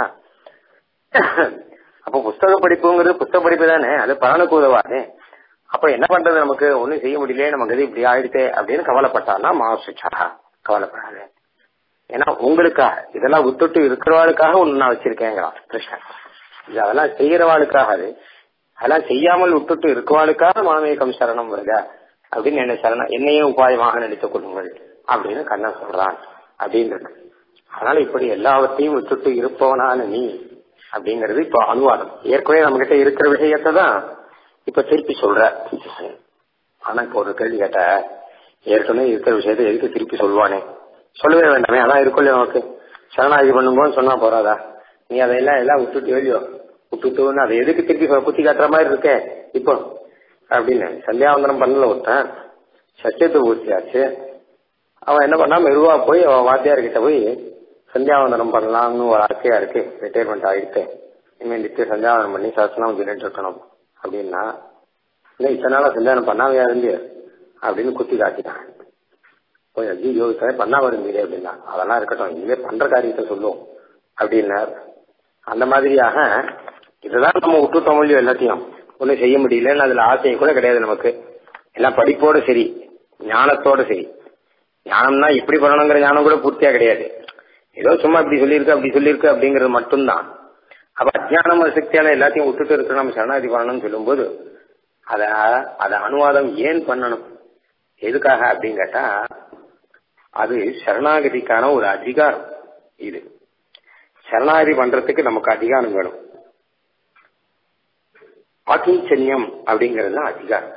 அப்போ புஸ்தக படிப்புங்கிறது புஸ்தக படிப்பு தானே அது பலனுக்கு உதவாது அப்ப என்ன பண்றது நமக்கு ஒண்ணும் செய்ய முடியல நமக்கு இது இப்படி ஆயிடுச்சே அப்படின்னு கவலைப்பட்டான்னா மாசுச்சா கவலைப்படாது ஏன்னா உங்களுக்காக இதெல்லாம் விட்டுட்டு இருக்கிறவாளுக்காக ஒண்ணு நான் வச்சிருக்கேங்கிறான் கிருஷ்ணன் இது அதெல்லாம் செய்யறவாளுக்காக அது அதெல்லாம் செய்யாமல் விட்டுட்டு இருக்கவாளுக்காக மாமேகம் சரணம் வருக அப்படின்னு என்ன சரணம் என்னையும் உபாயமாக நினைத்துக் கொள்ளுங்கள் அப்படின்னு கண்ணன் சொல்றான் அப்படின்றது அதனால இப்படி எல்லாவற்றையும் விட்டுட்டு இருப்பவனான நீ அப்படிங்கிறது இப்ப அனுவாதம் ஏற்கனவே நம்ம கிட்ட இருக்கிற விஷயத்தை தான் இப்ப திருப்பி சொல்ற ஆனா இப்ப ஒரு கேள்வி கேட்ட ஏற்கனவே இருக்கிற விஷயத்தை எதுக்கு திருப்பி சொல்லுவானே சொல்லவே வேண்டாமே அதான் இருக்குல்ல நமக்கு சரணாகி பண்ணும்போது சொன்னா போறாதா நீ அதையெல்லாம் எல்லாம் விட்டுட்டு எழுதியோ விட்டுட்டு அதை எதுக்கு திருப்பி குத்தி காட்டுற மாதிரி இருக்கே இப்போ அப்படின்னு சந்தியாவந்தனம் பண்ணல ஒருத்தன் சத்தியத்தை பூர்த்தியாச்சு அவன் என்ன பண்ணா மெதுவா போய் அவன் வாத்தியார் கிட்ட போய் சந்தியாவந்தனம் பண்ணலாம்னு ஒரு ஆசையா இருக்கு ரிட்டையர்மெண்ட் ஆயிட்டு இனிமேல் நித்திய சந்தியாவந்தனம் பண்ணி சாஸ்திரம் சொல்லிட்டு இருக்கணும் அப்படின்னா இல்லை இத்தனை நாளா சந்தியானம் பண்ணாமையா இருந்து அப்படின்னு குத்தி காட்டிட்டான் போய் ஐயோ இத்தனை பண்ணாம இருந்தீங்க அப்படின்னா அதெல்லாம் இருக்கட்டும் இனிமே பண்ற காரியத்தை சொல்லுவோம் அப்படின்னார் அந்த மாதிரியாக இதுதான் நம்ம விட்டுட்டோம் இல்லையோ எல்லாத்தையும் ஒன்றும் செய்ய முடியலன்னு அதுல ஆசையும் கூட கிடையாது நமக்கு எல்லாம் படிப்போட சரி ஞானத்தோட சரி ஞானம்னா இப்படி பண்ணணுங்கிற ஞானம் கூட பூர்த்தியா கிடையாது ஏதோ சும்மா இப்படி சொல்லியிருக்கு அப்படி சொல்லியிருக்கு அப்படிங்கிறது மட்டும்தான் அப்ப அஜானம் சக்தியால எல்லாத்தையும் விட்டுட்டு இருக்க நம்ம சரணாகதி பண்ணணும்னு சொல்லும்போது அத அத அனுவாதம் ஏன் பண்ணணும் எதுக்காக அப்படின்னு கேட்டா அது சரணாகதிக்கான ஒரு அதிகாரம் இது சரணாகதி பண்றதுக்கு நமக்கு அதிகாரம் வேணும் ஆக்கிஞ்சன்யம் அப்படிங்கிறது தான் அதிகாரம்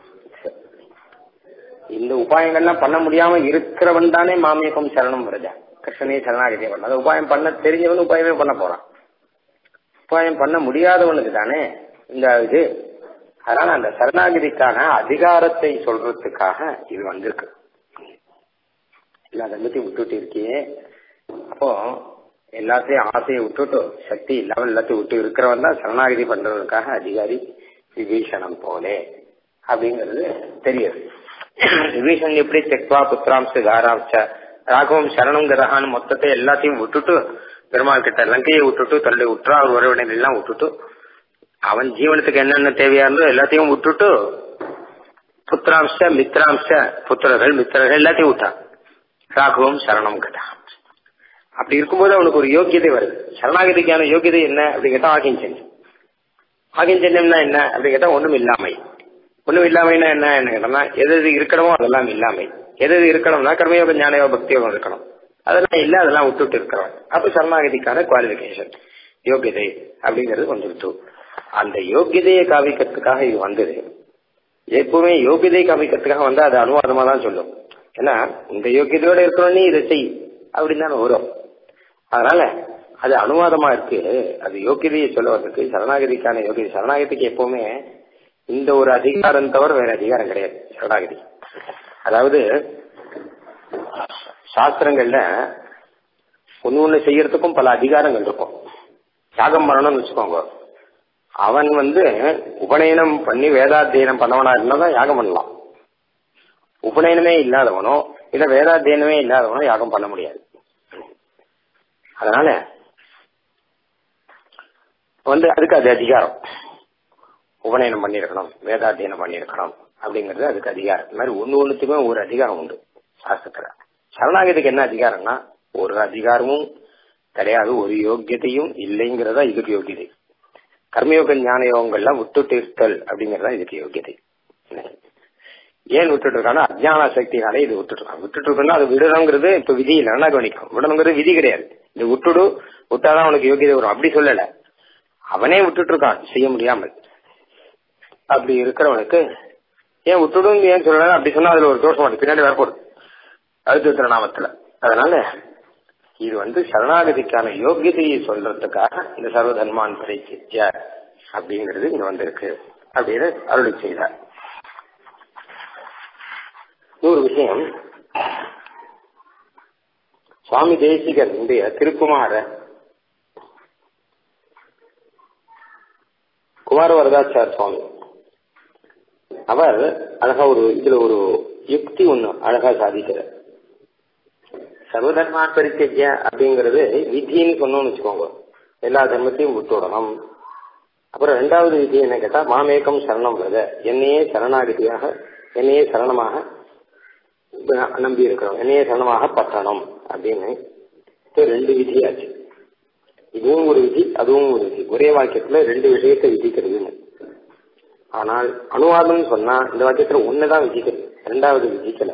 இந்த உபாயங்கள்லாம் பண்ண முடியாம இருக்கிறவன் தானே மாமியக்கம் சரணம் வருதா கிருஷ்ணனே சரணாகதி பண்ண அந்த உபாயம் பண்ண தெரிஞ்சவன் உபாயமே பண்ண போறான் உபாயம் பண்ண முடியாதவனுக்கு தானே இந்த இது அதனால அந்த சரணாகதிக்கான அதிகாரத்தை சொல்றதுக்காக இது வந்திருக்கு இல்ல அதை பத்தி விட்டுட்டு இருக்கியே அப்போ எல்லாத்தையும் ஆசையை விட்டுட்டு சக்தி இல்லாம எல்லாத்தையும் விட்டு இருக்கிறவன் தான் சரணாகதி பண்றதுக்காக அதிகாரி விபீஷணம் போலே அப்படிங்கிறது தெரியுது விபீஷன் எப்படி தெக்வா புத்திராம்ச காராம்ச ராகவம் சரணங்கிறகான்னு மொத்தத்தை எல்லாத்தையும் விட்டுட்டு பெருமாள் கிட்ட லங்கையை விட்டுட்டு தன்னுடைய உற்றார் உறவினர் எல்லாம் விட்டுட்டு அவன் ஜீவனத்துக்கு என்னென்ன தேவையா இருந்தோ எல்லாத்தையும் விட்டுட்டு புத்திராம்ச மித்ராம்ச புத்திரர்கள் மித்திரர்கள் எல்லாத்தையும் விட்டான் ராகவம் சரணம் கதா அப்படி இருக்கும்போது அவனுக்கு ஒரு யோக்கியதை வருது சரணாகதிக்கான யோக்கியதை என்ன அப்படின்னு கேட்டா ஆகிஞ்சன்யம் ஆகிஞ்சன்யம்னா என்ன அப்படின்னு கேட்டா ஒண்ணும் இல்லாமை ஒண்ணும் இல்லாமைன்னா என்ன என்ன கேட்டோம்னா எது எது இருக்கணுமோ அதெல்லாம் இல்லாமை எது எது இருக்கணும்னா கர்மயோக ஞானயோக பக்தியோகம் இருக்கணும் அதெல்லாம் இல்ல அதெல்லாம் விட்டுட்டு இருக்கிறவன் அப்ப சரணாகதிக்கான குவாலிபிகேஷன் யோகியதை அப்படிங்கிறது கொஞ்சம் விட்டு அந்த யோகியதையை காவிக்கிறதுக்காக இது வந்தது எப்பவுமே யோகியதை காமிக்கிறதுக்காக வந்தா அது அனுவாதமா தான் சொல்லும் ஏன்னா இந்த யோகியதையோட இருக்கணும்னு இதை செய் அப்படின்னு தானே வரும் அதனால அது அனுவாதமா இருக்கு அது யோகியதையை சொல்லுவதற்கு சரணாகதிக்கான யோகியதை சரணாகதிக்கு எப்பவுமே இந்த ஒரு அதிகாரம் தவிர வேற அதிகாரம் கிடையாது சரணாகதி அதாவது சாஸ்திரங்கள்ல ஒன்னு ஒண்ணு செய்யறதுக்கும் பல அதிகாரங்கள் இருக்கும் தியாகம் பண்ணணும்னு வச்சுக்கோங்க அவன் வந்து உபநயனம் பண்ணி வேதாத்தியனம் பண்ணவனா இருந்தாதான் யாகம் பண்ணலாம் உபநயனமே இல்லாதவனோ இல்ல வேதாத்தியனமே இல்லாதவனோ யாகம் பண்ண முடியாது அதனால வந்து அதுக்கு அது அதிகாரம் உபநயனம் பண்ணிருக்கணும் வேதாத்தியனம் பண்ணிருக்கணும் அப்படிங்கிறது அதுக்கு அதிகாரம் இந்த மாதிரி ஒன்னு ஒண்ணுத்துக்குமே ஒரு அதிகாரம் உண்டு சாஸ்திரத்துல சரணாகதிக்கு என்ன அதிகாரம்னா ஒரு அதிகாரமும் கிடையாது ஒரு யோக்கியத்தையும் இல்லைங்கிறதா இதுக்கு யோகியதை கர்மயோக ஞான யோகங்கள்லாம் விட்டுட்டு இருத்தல் அப்படிங்கறதா இதுக்கு யோகியதை ஏன் விட்டுட்டு இருக்கானா அஜான சக்தினாலே இது விட்டுட்டு இருக்கான் விட்டுட்டு இருக்கா அது விடணுங்கிறது இப்ப விதி இல்லை நல்லா கவனிக்கும் விடணுங்கிறது விதி கிடையாது இது விட்டுடு விட்டாதான் அவனுக்கு யோகியதை வரும் அப்படி சொல்லல அவனே விட்டுட்டு இருக்கான் செய்ய முடியாமல் அப்படி இருக்கிறவனுக்கு ஏன் விட்டுடும் ஏன் சொல்லல அப்படி சொன்னா அதுல ஒரு தோஷம் வந்து பின்னாடி வரப்போகுது அழுத்த நாமத்துல அதனால இது வந்து சரணாகதிக்கான யோகியதையை சொல்றதுக்காக இந்த சர்வதர்மான் பரிச்சித்ய அப்படிங்கிறது இங்க வந்திருக்கு அப்படின்னு அருளி செய்தார் இன்னொரு விஷயம் சுவாமி தேசிகர் திருக்குமார குமார வரதாச்சார் சுவாமி அவர் அழகா ஒரு இதுல ஒரு யுக்தி ஒண்ணு அழகா சாதிக்கிறார் சர்வதர்மான் பரித்திய அப்படிங்கறது விதின்னு சொன்னோம்னு வச்சுக்கோங்க எல்லா தர்மத்தையும் விட்டுவிடணும் அப்புறம் ரெண்டாவது விதி என்ன கேட்டா மாமேக்கம் சரணம் வருத என்னையே சரணாகதியாக என்னையே சரணமாக நம்பி இருக்கிறோம் என்னையே சரணமாக பற்றணும் அப்படின்னு ரெண்டு விதியாச்சு இதுவும் ஒரு விதி அதுவும் ஒரு விதி ஒரே வாக்கியத்துல ரெண்டு விஷயத்தை விதிக்கிறதுன்னு ஆனால் அனுவாதம் சொன்னா இந்த வாக்கியத்துல ஒண்ணுதான் விதிக்கிறது ரெண்டாவது விதிக்கல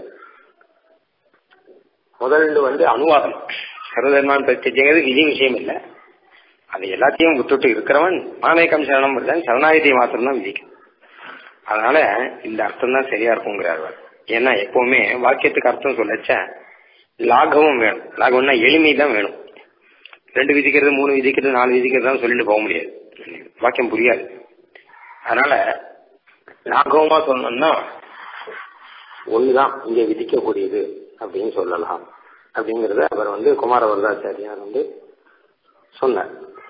முதல்ல வந்து அனுவாதம் சர்வதர்மான் பிரத்யங்கிறது விதி விஷயம் இல்லை அது எல்லாத்தையும் விட்டுட்டு இருக்கிறவன் மாமேக்கம் சரணம் இல்லை சரணாகதியை மாத்திரம் தான் விதிக்கும் அதனால இந்த அர்த்தம் தான் சரியா இருக்குங்கிறார் ஏன்னா எப்பவுமே வாக்கியத்துக்கு அர்த்தம் சொல்லச்ச லாகவம் வேணும் லாகவம்னா எளிமை தான் வேணும் ரெண்டு விதிக்கிறது மூணு விதிக்கிறது நாலு விதிக்கிறது சொல்லிட்டு போக முடியாது வாக்கியம் புரியாது அதனால லாகவமா சொன்னோம்னா ஒண்ணுதான் இங்க விதிக்கக்கூடியது அப்படின்னு சொல்லலாம் அப்படிங்கறத அவர் வந்து குமார வரதாச்சாரியார் வந்து சொன்னார்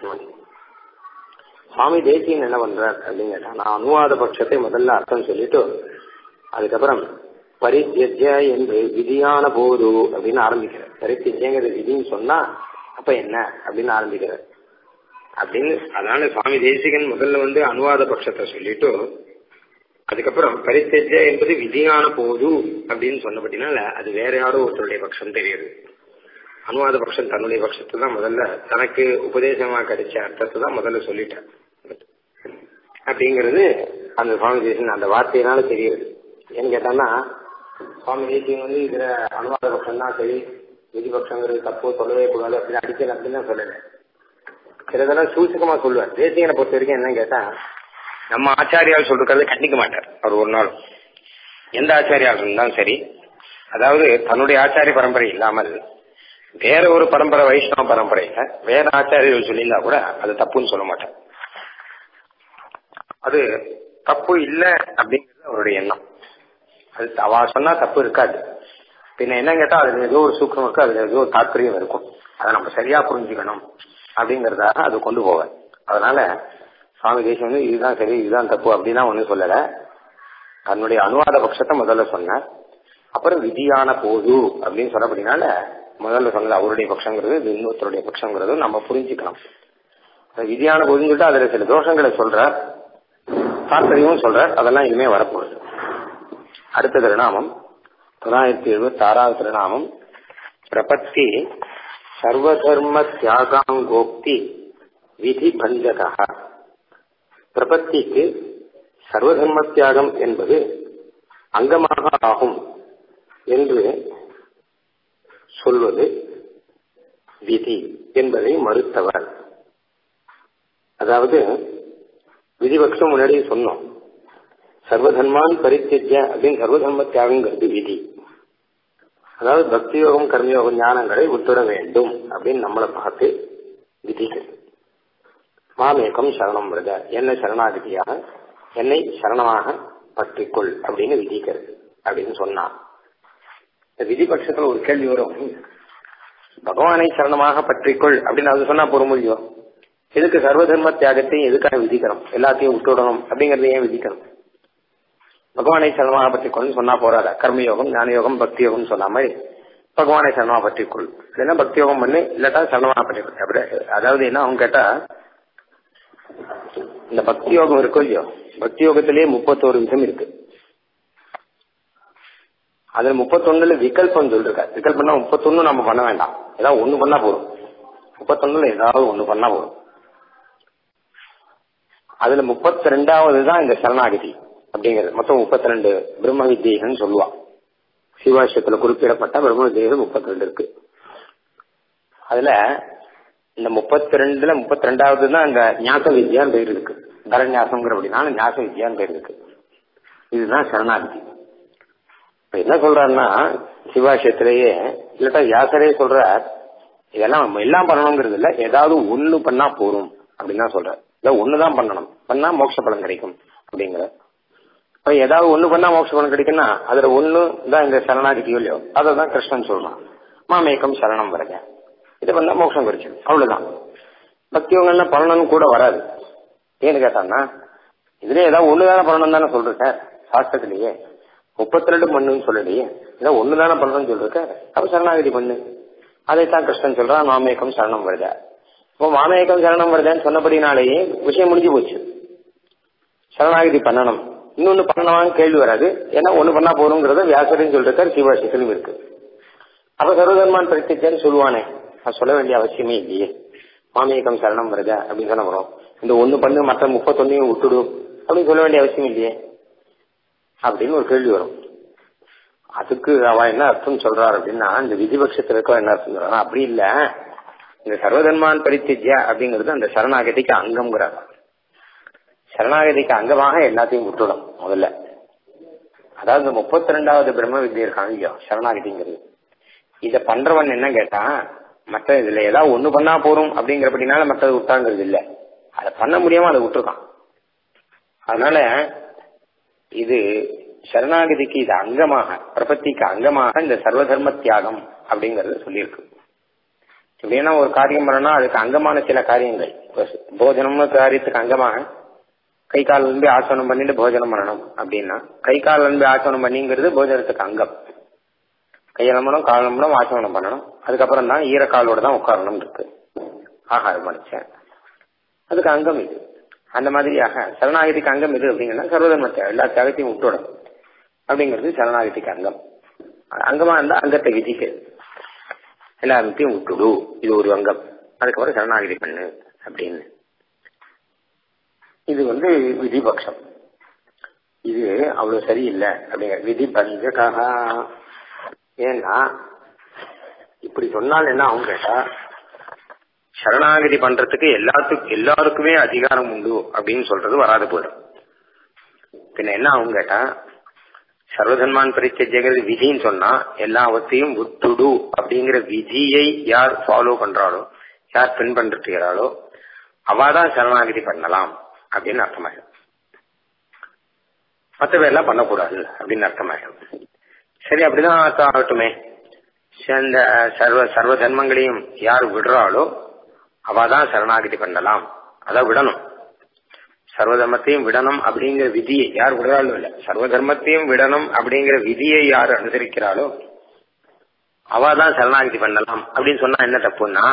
சுவாமி தேசியன் என்ன பண்றார் அப்படின்னு கேட்டா நான் அனுவாத பட்சத்தை முதல்ல அர்த்தம் சொல்லிட்டு அதுக்கப்புறம் பரித்தியஜ என்று விதியான போது அப்படின்னு ஆரம்பிக்கிறார் பரித்தியஜங்கிறது விதின்னு சொன்னா அப்ப என்ன அப்படின்னு ஆரம்பிக்கிறார் அப்படின்னு அதனால சுவாமி தேசிகன் முதல்ல வந்து அனுவாத பட்சத்தை சொல்லிட்டு அதுக்கப்புறம் பரித்தெஜ என்பது விதியான போது அப்படின்னு சொன்னபடினால அது வேற யாரோ ஒருத்தருடைய பட்சம் தெரியுது அனுவாத பட்சம் தன்னுடைய பட்சத்தை தான் முதல்ல தனக்கு உபதேசமா கிடைச்ச அர்த்தத்தை தான் முதல்ல சொல்லிட்டேன் அப்படிங்கிறது அந்த சுவாமி தேசன் அந்த வார்த்தையினால தெரியுது ஏன்னு கேட்டான்னா சுவாமி தேசியம் வந்து இதுல அனுவாத பட்சம் தான் சரி விதிபட்சங்கிறது தப்பு சொல்லவே கூடாது அப்படின்னு அடிக்கல அப்படின்னு தான் சொல்லல சிலதெல்லாம் சூசகமா சொல்லுவார் தேசியனை பொறுத்த வரைக்கும் என்னன்னு கேட்டா நம்ம ஆச்சாரியால் சொல்றது கண்டிக்க மாட்டார் அவர் ஒரு நாள் எந்த ஆச்சாரியால் இருந்தாலும் சரி அதாவது தன்னுடைய ஆச்சாரிய பரம்பரை இல்லாமல் வேற ஒரு பரம்பரை வைஷ்ணவ பரம்பரையில வேற ஆச்சாரியர்கள் சொல்லியிருந்தா கூட அது தப்புன்னு சொல்ல மாட்டார் அது தப்பு இல்லை அப்படிங்கிறது அவருடைய எண்ணம் அது அவ சொன்னா தப்பு இருக்காது பின்ன என்ன கேட்டா அதுல ஏதோ ஒரு சூக்கம் இருக்கு அதுல ஏதோ ஒரு தாற்பயம் இருக்கும் அதை நம்ம சரியா புரிஞ்சுக்கணும் அப்படிங்கறதாக அது கொண்டு போவேன் அதனால சுவாமி தேசியம் வந்து இதுதான் சரி இதுதான் தப்பு அப்படின்னா ஒன்னும் சொல்லல தன்னுடைய அனுவாத பட்சத்தை முதல்ல சொன்னார் அப்புறம் விதியான போது அப்படின்னு சொன்னபடினால முதல்ல சொன்னது அவருடைய பட்சங்கிறது இது இன்னொருத்தருடைய பட்சங்கிறது நம்ம புரிஞ்சுக்கலாம் விதியான போதுன்னு சொல்லிட்டு அதுல சில தோஷங்களை சொல்றார் தாற்பயமும் சொல்றார் அதெல்லாம் இனிமே வரப்போகுது அடுத்த திருநாமம் தொள்ளாயிரத்தி எழுபத்தி ஆறாவது திருநாமம் பிரபத்தி சர்வதர்ம தியாகாங்கோக்தி விதி பஞ்சகா பிரபத்திக்கு சர்வதர்ம தியாகம் என்பது அங்கமாக ஆகும் என்று சொல்வது விதி என்பதை மறுத்தவர் அதாவது விதிபக்ஷம் முன்னாடி சொன்னோம் சர்வதர்மான் பரித்திய அப்படின்னு சர்வதர்ம தியாகங்கிறது விதி அதாவது பக்தி யோகம் கர்மயோகம் ஞானங்களை விட்டுட வேண்டும் அப்படின்னு நம்மளை பார்த்து விதிக்கிறது மாமேக்கம் சரணம் வருத என்ன சரணாகதியாக என்னை சரணமாக பற்றிக்கொள் அப்படின்னு விதிக்கிறது அப்படின்னு சொன்னான் இந்த விதிபட்சத்துல ஒரு கேள்வி வரும் பகவானை சரணமாக பற்றிக்கொள் அப்படின்னு அது சொன்னா போற முடியும் எதுக்கு சர்வதர்ம தியாகத்தையும் எதுக்காக விதிக்கிறோம் எல்லாத்தையும் விட்டுடணும் அப்படிங்கறத ஏன் விதிக்கணும் பகவானை சரணமாக பற்றிக்கொள்னு சொன்னா போறாத கர்மயோகம் ஞானயோகம் பக்தி யோகம் சொன்ன மாதிரி பகவானை சரணமாக பற்றிக்கொள் இல்லைன்னா பக்தி யோகம் பண்ணு இல்லாட்டா சரணமாக பற்றிக்கொள் அப்படி அதாவது என்ன அவங்க கேட்டா இந்த பக்தி யோகம் இருக்கோ இல்லையோ பக்தி யோகத்திலேயே முப்பத்தோரு விதம் இருக்கு அதுல முப்பத்தொன்னுல விகல்பம் சொல்லிருக்க விகல்பம்னா முப்பத்தொன்னு நம்ம பண்ண வேண்டாம் ஏதாவது ஒண்ணு பண்ணா போதும் முப்பத்தொன்னுல ஏதாவது ஒண்ணு பண்ணா போதும் அதுல முப்பத்தி ரெண்டாவது தான் இந்த சரணாகதி அப்படிங்கிறது மொத்தம் முப்பத்தி ரெண்டு பிரம்ம வித்தியைகள்னு சொல்லுவா சிவாஷத்துல குறிப்பிடப்பட்ட பிரம்ம வித்தியைகள் முப்பத்தி ரெண்டு இருக்கு அதுல இந்த முப்பத்தி ரெண்டுல முப்பத்தி ரெண்டாவது தான் இந்த ஞாச வித்யான்னு பேர் இருக்கு தரநியாசம்ங்கிற அப்படின்னா ஞாச வித்யான்னு பேர் இருக்கு இதுதான் சரணாகதி இப்ப என்ன சொல்றாருன்னா சிவாஷத்திலேயே இல்லாட்டா வியாசரே சொல்ற இதெல்லாம் நம்ம எல்லாம் பண்ணணுங்கிறது இல்ல ஏதாவது ஒண்ணு பண்ணா போரும் அப்படின்னு தான் சொல்ற இல்ல ஒண்ணுதான் பண்ணணும் பண்ணா மோட்ச பலன் கிடைக்கும் அப்படிங்கிற இப்ப ஏதாவது ஒண்ணு பண்ணா மோட்ச பலன் கிடைக்கும்னா அதுல ஒண்ணு தான் இந்த சரணாகதியோ இல்லையோ அதை தான் கிருஷ்ணன் சொல்றான் மாமேக்கம் சரணம் வரங்க இதை பண்ணா மோட்சம் கிடைச்சிடும் அவ்வளவுதான் பக்திவங்கள்லாம் பண்ணணும்னு கூட வராது ஏன்னு கேட்டான்னா இதுல ஏதாவது ஒண்ணுதானே பண்ணணும் தானே சொல்றேன் சாஸ்திரத்திலேயே முப்பத்தி ரெண்டு பண்ணுன்னு சொல்லலையே ஏதோ ஒண்ணுதானே பண்ணணும்னு சொல்லிருக்க அப்ப சரணாகதி பண்ணு அதைத்தான் கிருஷ்ணன் சொல்றான் மாமேக்கம் சரணம் வருத இப்போ மாமேக்கம் சரணம் வருதேன்னு சொன்னபடினாலேயே விஷயம் முடிஞ்சு போச்சு சரணாகதி பண்ணணும் இன்னொன்னு பண்ணலாமான்னு கேள்வி வராது ஏன்னா ஒண்ணு பண்ணா போறோங்கிறத வியாசரையும் சொல்லிருக்காரு சிவாசிக்கலும் இருக்கு அப்ப சர்வதர்மான் பிரத்யேன்னு சொல்லுவானே அது சொல்ல வேண்டிய அவசியமே இல்லையே மாமேகம் சரணம் வருத அப்படின்னு சொன்ன வரும் இந்த ஒண்ணு பண்ணு மற்ற முப்பத்தொன்னையும் விட்டுடு அப்படின்னு சொல்ல வேண்டிய அவசியம் இல்லையே அப்படின்னு ஒரு கேள்வி வரும் அதுக்கு அவ என்ன அர்த்தம் சொல்றாரு அப்படின்னா இந்த விதிபட்சத்துல இருக்க என்ன அர்த்தம் சொல்றாங்க அப்படி இல்ல இந்த சர்வதன்மான் பரித்திஜ்யா அப்படிங்கிறது அந்த சரணாகதிக்கு அங்கம்ங்கிறாங்க சரணாகதிக்கு அங்கமாக எல்லாத்தையும் விட்டுடும் முதல்ல அதாவது இந்த முப்பத்தி ரெண்டாவது பிரம்ம வித்தியை இருக்காங்க இல்லையோ சரணாகதிங்கிறது இத பண்றவன் என்ன கேட்டா மற்ற இதுல ஏதாவது ஒண்ணு பண்ணா போறோம் அப்படிங்கிறபடினால மற்றது விட்டாங்கிறது இல்ல அதை பண்ண முடியாம அதை விட்டுருக்கான் அதனால இது சரணாகதிக்கு இது அங்கமாக பிரபத்திக்கு அங்கமாக இந்த சர்வதர்ம தியாகம் அப்படிங்கறது சொல்லியிருக்கு எப்படின்னா ஒரு காரியம் பண்ணனா அதுக்கு அங்கமான சில காரியங்கள் போஜனம்னு காரியத்துக்கு அங்கமாக கை கால் நம்பி ஆசனம் பண்ணிட்டு போஜனம் பண்ணணும் அப்படின்னா கை கால் நம்பி ஆசனம் பண்ணிங்கிறது போஜனத்துக்கு அங்கம் கையலம்பணும் கால் நம்பணும் ஆசனம் பண்ணணும் அதுக்கப்புறம் தான் ஈரக்காலோட தான் உட்காரணும் இருக்கு ஆகாரம் பண்ணிச்சேன் அதுக்கு அங்கம் இது அந்த மாதிரியாக சரணாகதிக்கு அங்கம் எது அப்படிங்கன்னா சர்வதர்ம தியாகம் எல்லா தியாகத்தையும் விட்டுவிடும் அப்படிங்கிறது சரணாகதிக்கு அங்கம் அங்கமா இருந்தா அங்கத்தை விதிக்கிறது எல்லாத்தையும் விட்டுடு இது ஒரு அங்கம் அதுக்கப்புறம் சரணாகதி பண்ணு அப்படின்னு இது வந்து விதிபக்ஷம் இது அவ்வளவு சரியில்லை அப்படிங்கிற விதி பஞ்சகா ஏன்னா இப்படி சொன்னால் என்ன அவங்க கேட்டா சரணாகதி பண்றதுக்கு எல்லாத்துக்கும் எல்லாருக்குமே அதிகாரம் உண்டு அப்படின்னு சொல்றது வராது போயிடும் பின்ன என்ன அவங்க கேட்டா சர்வதன்மான் பரிச்சைங்கிறது விதின்னு சொன்னா எல்லாவற்றையும் விட்டுடு அப்படிங்கிற விதியை யார் ஃபாலோ பண்றாளோ யார் பின்பற்றுகிறாளோ அவாதான் சரணாகதி பண்ணலாம் அப்படின்னு அர்த்தமாயிடும் மற்ற பேர்லாம் பண்ணக்கூடாது அப்படின்னு அர்த்தமாயிடும் சரி அப்படிதான் அர்த்தம் ஆகட்டுமே இந்த சர்வ சர்வ தர்மங்களையும் யார் விடுறாளோ அவாதான் சரணாகதி பண்ணலாம் அதான் விடணும் சர்வ தர்மத்தையும் விடணும் அப்படிங்கிற விதியை யார் விடுறாலும் இல்ல சர்வ தர்மத்தையும் விடணும் அப்படிங்கிற விதியை யார் அனுசரிக்கிறாளோ அவாதான் சரணாகதி பண்ணலாம் அப்படின்னு சொன்னா என்ன தப்புன்னா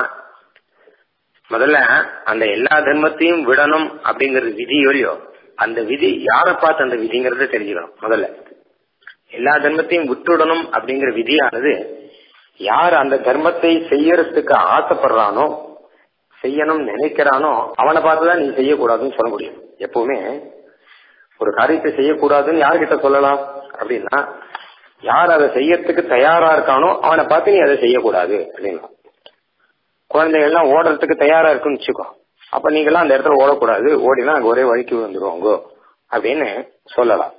முதல்ல அந்த எல்லா தர்மத்தையும் விடணும் அப்படிங்கறது விதி இல்லையோ அந்த விதி யாரை பார்த்து அந்த விதிங்கிறத தெரிஞ்சுக்கணும் முதல்ல எல்லா தர்மத்தையும் விட்டுடணும் அப்படிங்கிற விதியானது யார் அந்த தர்மத்தை செய்யறதுக்கு ஆசைப்படுறானோ செய்யணும் நினைக்கிறானோ அவனை பார்த்துதான் நீ செய்யக்கூடாதுன்னு சொல்ல முடியும் எப்பவுமே ஒரு காரியத்தை செய்யக்கூடாதுன்னு யார்கிட்ட சொல்லலாம் அப்படின்னா யார் அதை செய்யறதுக்கு தயாரா இருக்கானோ அவனை பார்த்து நீ அதை செய்யக்கூடாது அப்படின்னா குழந்தைகள்லாம் ஓடுறதுக்கு தயாரா இருக்குன்னு வச்சுக்கோ அப்ப நீங்களாம் அந்த இடத்துல ஓடக்கூடாது ஓடினா அங்க ஒரே வழிக்கு வந்துருவாங்க அப்படின்னு சொல்லலாம்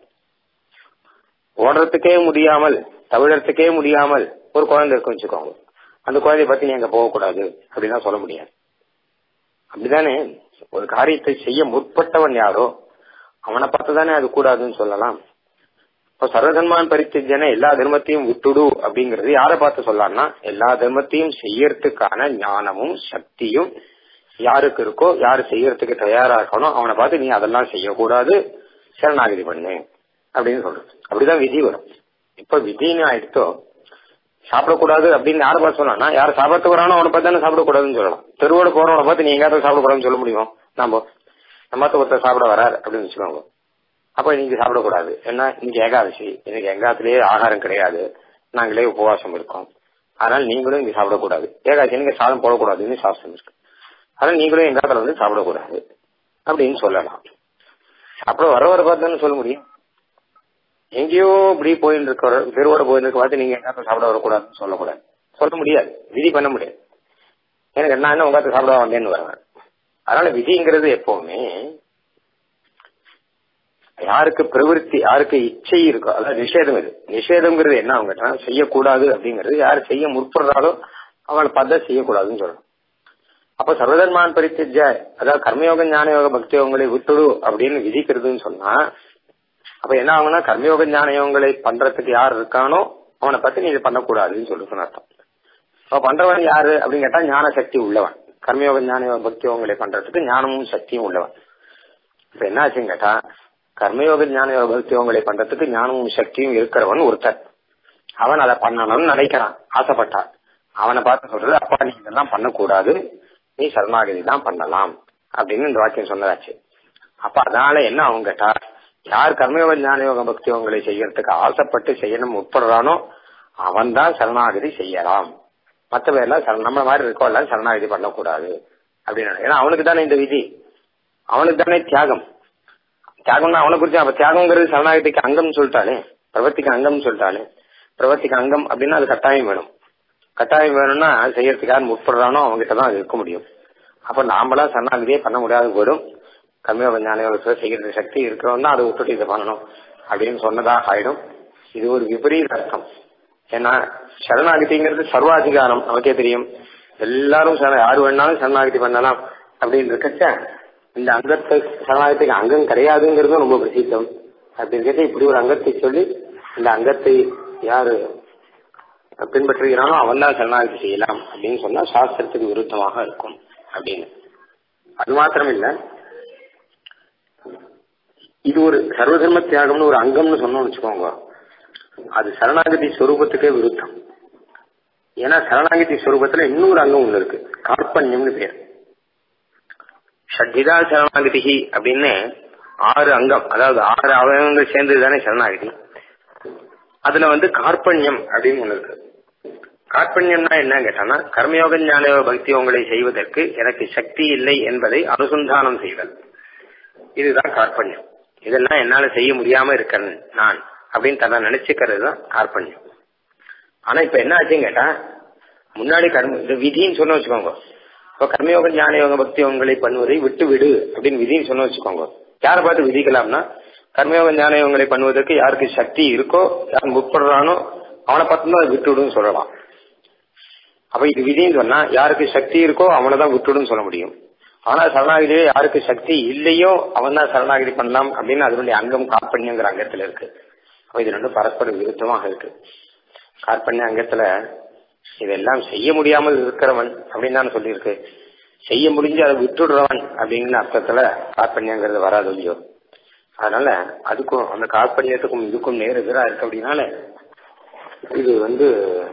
ஓடுறதுக்கே முடியாமல் தவிழறதுக்கே முடியாமல் ஒரு குழந்தை இருக்குன்னு வச்சுக்கோங்க அந்த குழந்தைய பத்தி நீ அங்க போகக்கூடாது அப்படின்னு சொல்ல முடியாது அப்படிதானே ஒரு காரியத்தை செய்ய முற்பட்டவன் யாரோ அவனை பார்த்து தானே அது கூடாதுன்னு சொல்லலாம் இப்போ சர்வதர்மான் பரித்தஜன எல்லா தர்மத்தையும் விட்டுடு அப்படிங்கறது யாரை பார்த்து சொல்லலாம்னா எல்லா தர்மத்தையும் செய்யறதுக்கான ஞானமும் சக்தியும் யாருக்கு இருக்கோ யாரு செய்யறதுக்கு தயாரா இருக்கணும் அவனை பார்த்து நீ அதெல்லாம் செய்யக்கூடாது சரணாகதி பண்ணு அப்படின்னு சொல்றது அப்படிதான் விதி வரும் இப்ப விதின்னு ஆயிடுத்தோ சாப்பிடக்கூடாது அப்படின்னு யாரை பார்த்து சொல்லலாம் யார் சாப்பிடத்துக்கு வரானோ அவனை பார்த்து தானே சாப்பிடக்கூடாதுன்னு சொல்லலாம் தெருவோட போறவனை பார்த்து நீ எங்காவது சாப்பிடக்கூடாதுன்னு சொல்ல முடியும் நம்ம நம்ம ஒருத்தர் சாப்பிட வராரு அப்படின்னு வச்சுக்கோங்க அப்ப இன்னைக்கு சாப்பிடக்கூடாது ஏன்னா இன்னைக்கு ஏகாதசி இன்னைக்கு எங்காத்துலயே ஆகாரம் கிடையாது நாங்களே உபவாசம் இருக்கோம் அதனால நீங்களும் இங்க சாப்பிடக்கூடாது ஏகாதசி நீங்க சாதம் போடக்கூடாதுன்னு சாஸ்திரம் இருக்கு அதனால நீங்களும் எங்காத்துல வந்து சாப்பிடக்கூடாது அப்படின்னு சொல்லலாம் சாப்பிட வர வர பார்த்தான்னு சொல்ல முடியும் எங்கேயோ இப்படி போயிட்டு இருக்க தெருவோட போயிட்டு இருக்க பார்த்து நீங்க எங்காத்த சாப்பிட வரக்கூடாதுன்னு சொல்லக்கூடாது சொல்ல முடியாது விதி பண்ண முடியாது எனக்கு நான் என்ன உங்காத்த சாப்பிட வந்தேன்னு வருவேன் அதனால விதிங்கிறது எப்பவுமே யாருக்கு பிரவருத்தி யாருக்கு இச்சை இருக்கோ அதாவது நிஷேதம் இது நிஷேதம்ங்கிறது என்ன அவங்க செய்யக்கூடாது அப்படிங்கிறது யாரு செய்ய முற்படுறாலோ அவளை பார்த்தா செய்யக்கூடாதுன்னு சொல்லணும் அப்ப சர்வதர்மான் பரித்தஜ அதாவது கர்மயோக ஞானயோக பக்தி யோகங்களை விட்டுடு அப்படின்னு விதிக்கிறதுன்னு சொன்னா அப்ப என்ன ஆகும்னா கர்மயோக ஞானயோகங்களை பண்றதுக்கு யார் இருக்கானோ அவனை பத்தி நீ இது பண்ணக்கூடாதுன்னு சொல்லுன்னு அர்த்தம் அப்ப பண்றவன் யாரு அப்படின்னு கேட்டா ஞான சக்தி உள்ளவன் கர்மயோக ஞானயோக பக்தி யோகங்களை பண்றதுக்கு ஞானமும் சக்தியும் உள்ளவன் இப்ப என்ன ஆச்சுன்னு கேட்டா கர்மயோக ஞானயோக பக்தி யோகங்களை பண்றதுக்கு ஞானமும் சக்தியும் இருக்கிறவன் ஒருத்தர் அவன் அதை பண்ணணும்னு நினைக்கிறான் ஆசைப்பட்டான் அவனை பார்த்து சொல்றது அப்பா நீ இதெல்லாம் பண்ணக்கூடாது நீ சரணாகதி தான் பண்ணலாம் அப்படின்னு இந்த வாக்கியம் சொன்னதாச்சு அப்ப அதனால என்ன அவங்க கேட்டா யார் கர்மயோக ஞானயோக பக்தி யோகங்களை செய்யறதுக்கு ஆசைப்பட்டு செய்யணும் உட்படுறானோ அவன் தான் சரணாகதி செய்யலாம் மற்ற பேர்லாம் நம்ம மாதிரி இருக்கோம்ல சரணாகதி பண்ணக்கூடாது அப்படின்னு ஏன்னா அவனுக்கு தானே இந்த விதி அவனுக்கு தானே தியாகம் தியாகம்னா அவனை குறிச்சு அப்ப தியாகங்கிறது சரணாகதிக்கு அங்கம்னு சொல்லிட்டாலே பிரவர்த்திக்கு அங்கம்னு சொல்லிட்டாலே பிரவர்த்திக்கு அங்கம் அப்படின்னா அது கட்டாயம் வேணும் கட்டாயம் வேணும்னா அது செய்யறதுக்கு யார் முற்படுறானோ அவங்ககிட்ட தான் அது இருக்க முடியும் அப்ப நாமளா சரணாகதியே பண்ண முடியாது போயிடும் கம்மியாக ஞானயோகத்தில் செய்கிற சக்தி இருக்கிறவன் தான் அதை விட்டுட்டு இதை பண்ணணும் அப்படின்னு சொன்னதா ஆயிடும் இது ஒரு விபரீத அர்த்தம் ஏன்னா சரணாகதிங்கிறது சர்வாதிகாரம் நமக்கே தெரியும் எல்லாரும் யாரு வேணாலும் சரணாகதி பண்ணலாம் அப்படின்னு இருக்கச்ச இந்த அங்கத்தை சரணாகத்துக்கு அங்கம் கிடையாதுங்கிறதும் ரொம்ப பிரசித்தம் அப்படி இருக்கிறது இப்படி ஒரு அங்கத்தை சொல்லி இந்த அங்கத்தை யாரு பின்பற்றுகிறானோ அவன் தான் சரணாகதி செய்யலாம் அப்படின்னு சொன்னா சாஸ்திரத்துக்கு விருத்தமாக இருக்கும் அப்படின்னு அது மாத்திரம் இல்ல இது ஒரு சர்வதர்ம தியாகம்னு ஒரு அங்கம்னு சொன்னோம்னு வச்சுக்கோங்க அது சரணாகதி ஸ்வரூபத்துக்கே விருத்தம் ஏன்னா சரணாகதி ஸ்வரூபத்துல இன்னொரு அங்கம் ஒண்ணு இருக்கு கார்பண்யம்னு பேர் ஷட்ஜிதா சரணாகதி அப்படின்னு ஆறு அங்கம் அதாவது ஆறு அவயவங்கள் சேர்ந்தது தானே சரணாகதி அதுல வந்து கார்பண்யம் அப்படின்னு ஒண்ணு இருக்கு கார்பண்யம்னா என்ன கேட்டானா கர்மயோக ஞானயோக பக்தி உங்களை செய்வதற்கு எனக்கு சக்தி இல்லை என்பதை அனுசந்தானம் செய்தல் இதுதான் கார்பண்யம் இதெல்லாம் என்னால செய்ய முடியாம இருக்கிறேன் நான் அப்படின்னு தன்னை நினைச்சுக்கிறது தான் கார்பண்யம் ஆனா இப்ப என்ன ஆச்சுன்னு கேட்டா முன்னாடி கர்ம இந்த விதின்னு சொன்ன வச்சுக்கோங்க இப்போ கர்மயோக ஞானயோக பக்தி உங்களை பண்ணுவதை விட்டு விடு அப்படின்னு விதின்னு சொன்ன வச்சுக்கோங்க யாரை பார்த்து விதிக்கலாம்னா கர்மயோக ஞானயோகங்களை பண்ணுவதற்கு யாருக்கு சக்தி இருக்கோ யார் முற்படுறானோ அவனை பார்த்து தான் விட்டு விடுன்னு சொல்லலாம் அப்ப இது விதின்னு சொன்னா யாருக்கு சக்தி இருக்கோ அவனை தான் விட்டுடுன்னு சொல்ல முடியும் ஆனா சரணாகிதியே யாருக்கு சக்தி இல்லையோ அவன் தான் சரணாகிதி பண்ணலாம் அப்படின்னு அதனுடைய அங்கம் கார்பண்யங்கிற அங்கத்துல இருக்கு அப்ப இது ரெண்டும் பரஸ்பர விருத்தமாக இருக்கு கார்பண்ய அங்கத்துல இதெல்லாம் செய்ய முடியாமல் இருக்கிறவன் அப்படின்னு தான் சொல்லியிருக்கு செய்ய முடிஞ்சு அதை விட்டுடுறவன் அப்படிங்கிற அர்த்தத்துல கார்பண்யங்கிறது வராது இல்லையோ அதனால அதுக்கும் அந்த கார்பண்யத்துக்கும் இதுக்கும் நேர் எதிராக இருக்கு அப்படின்னால இது வந்து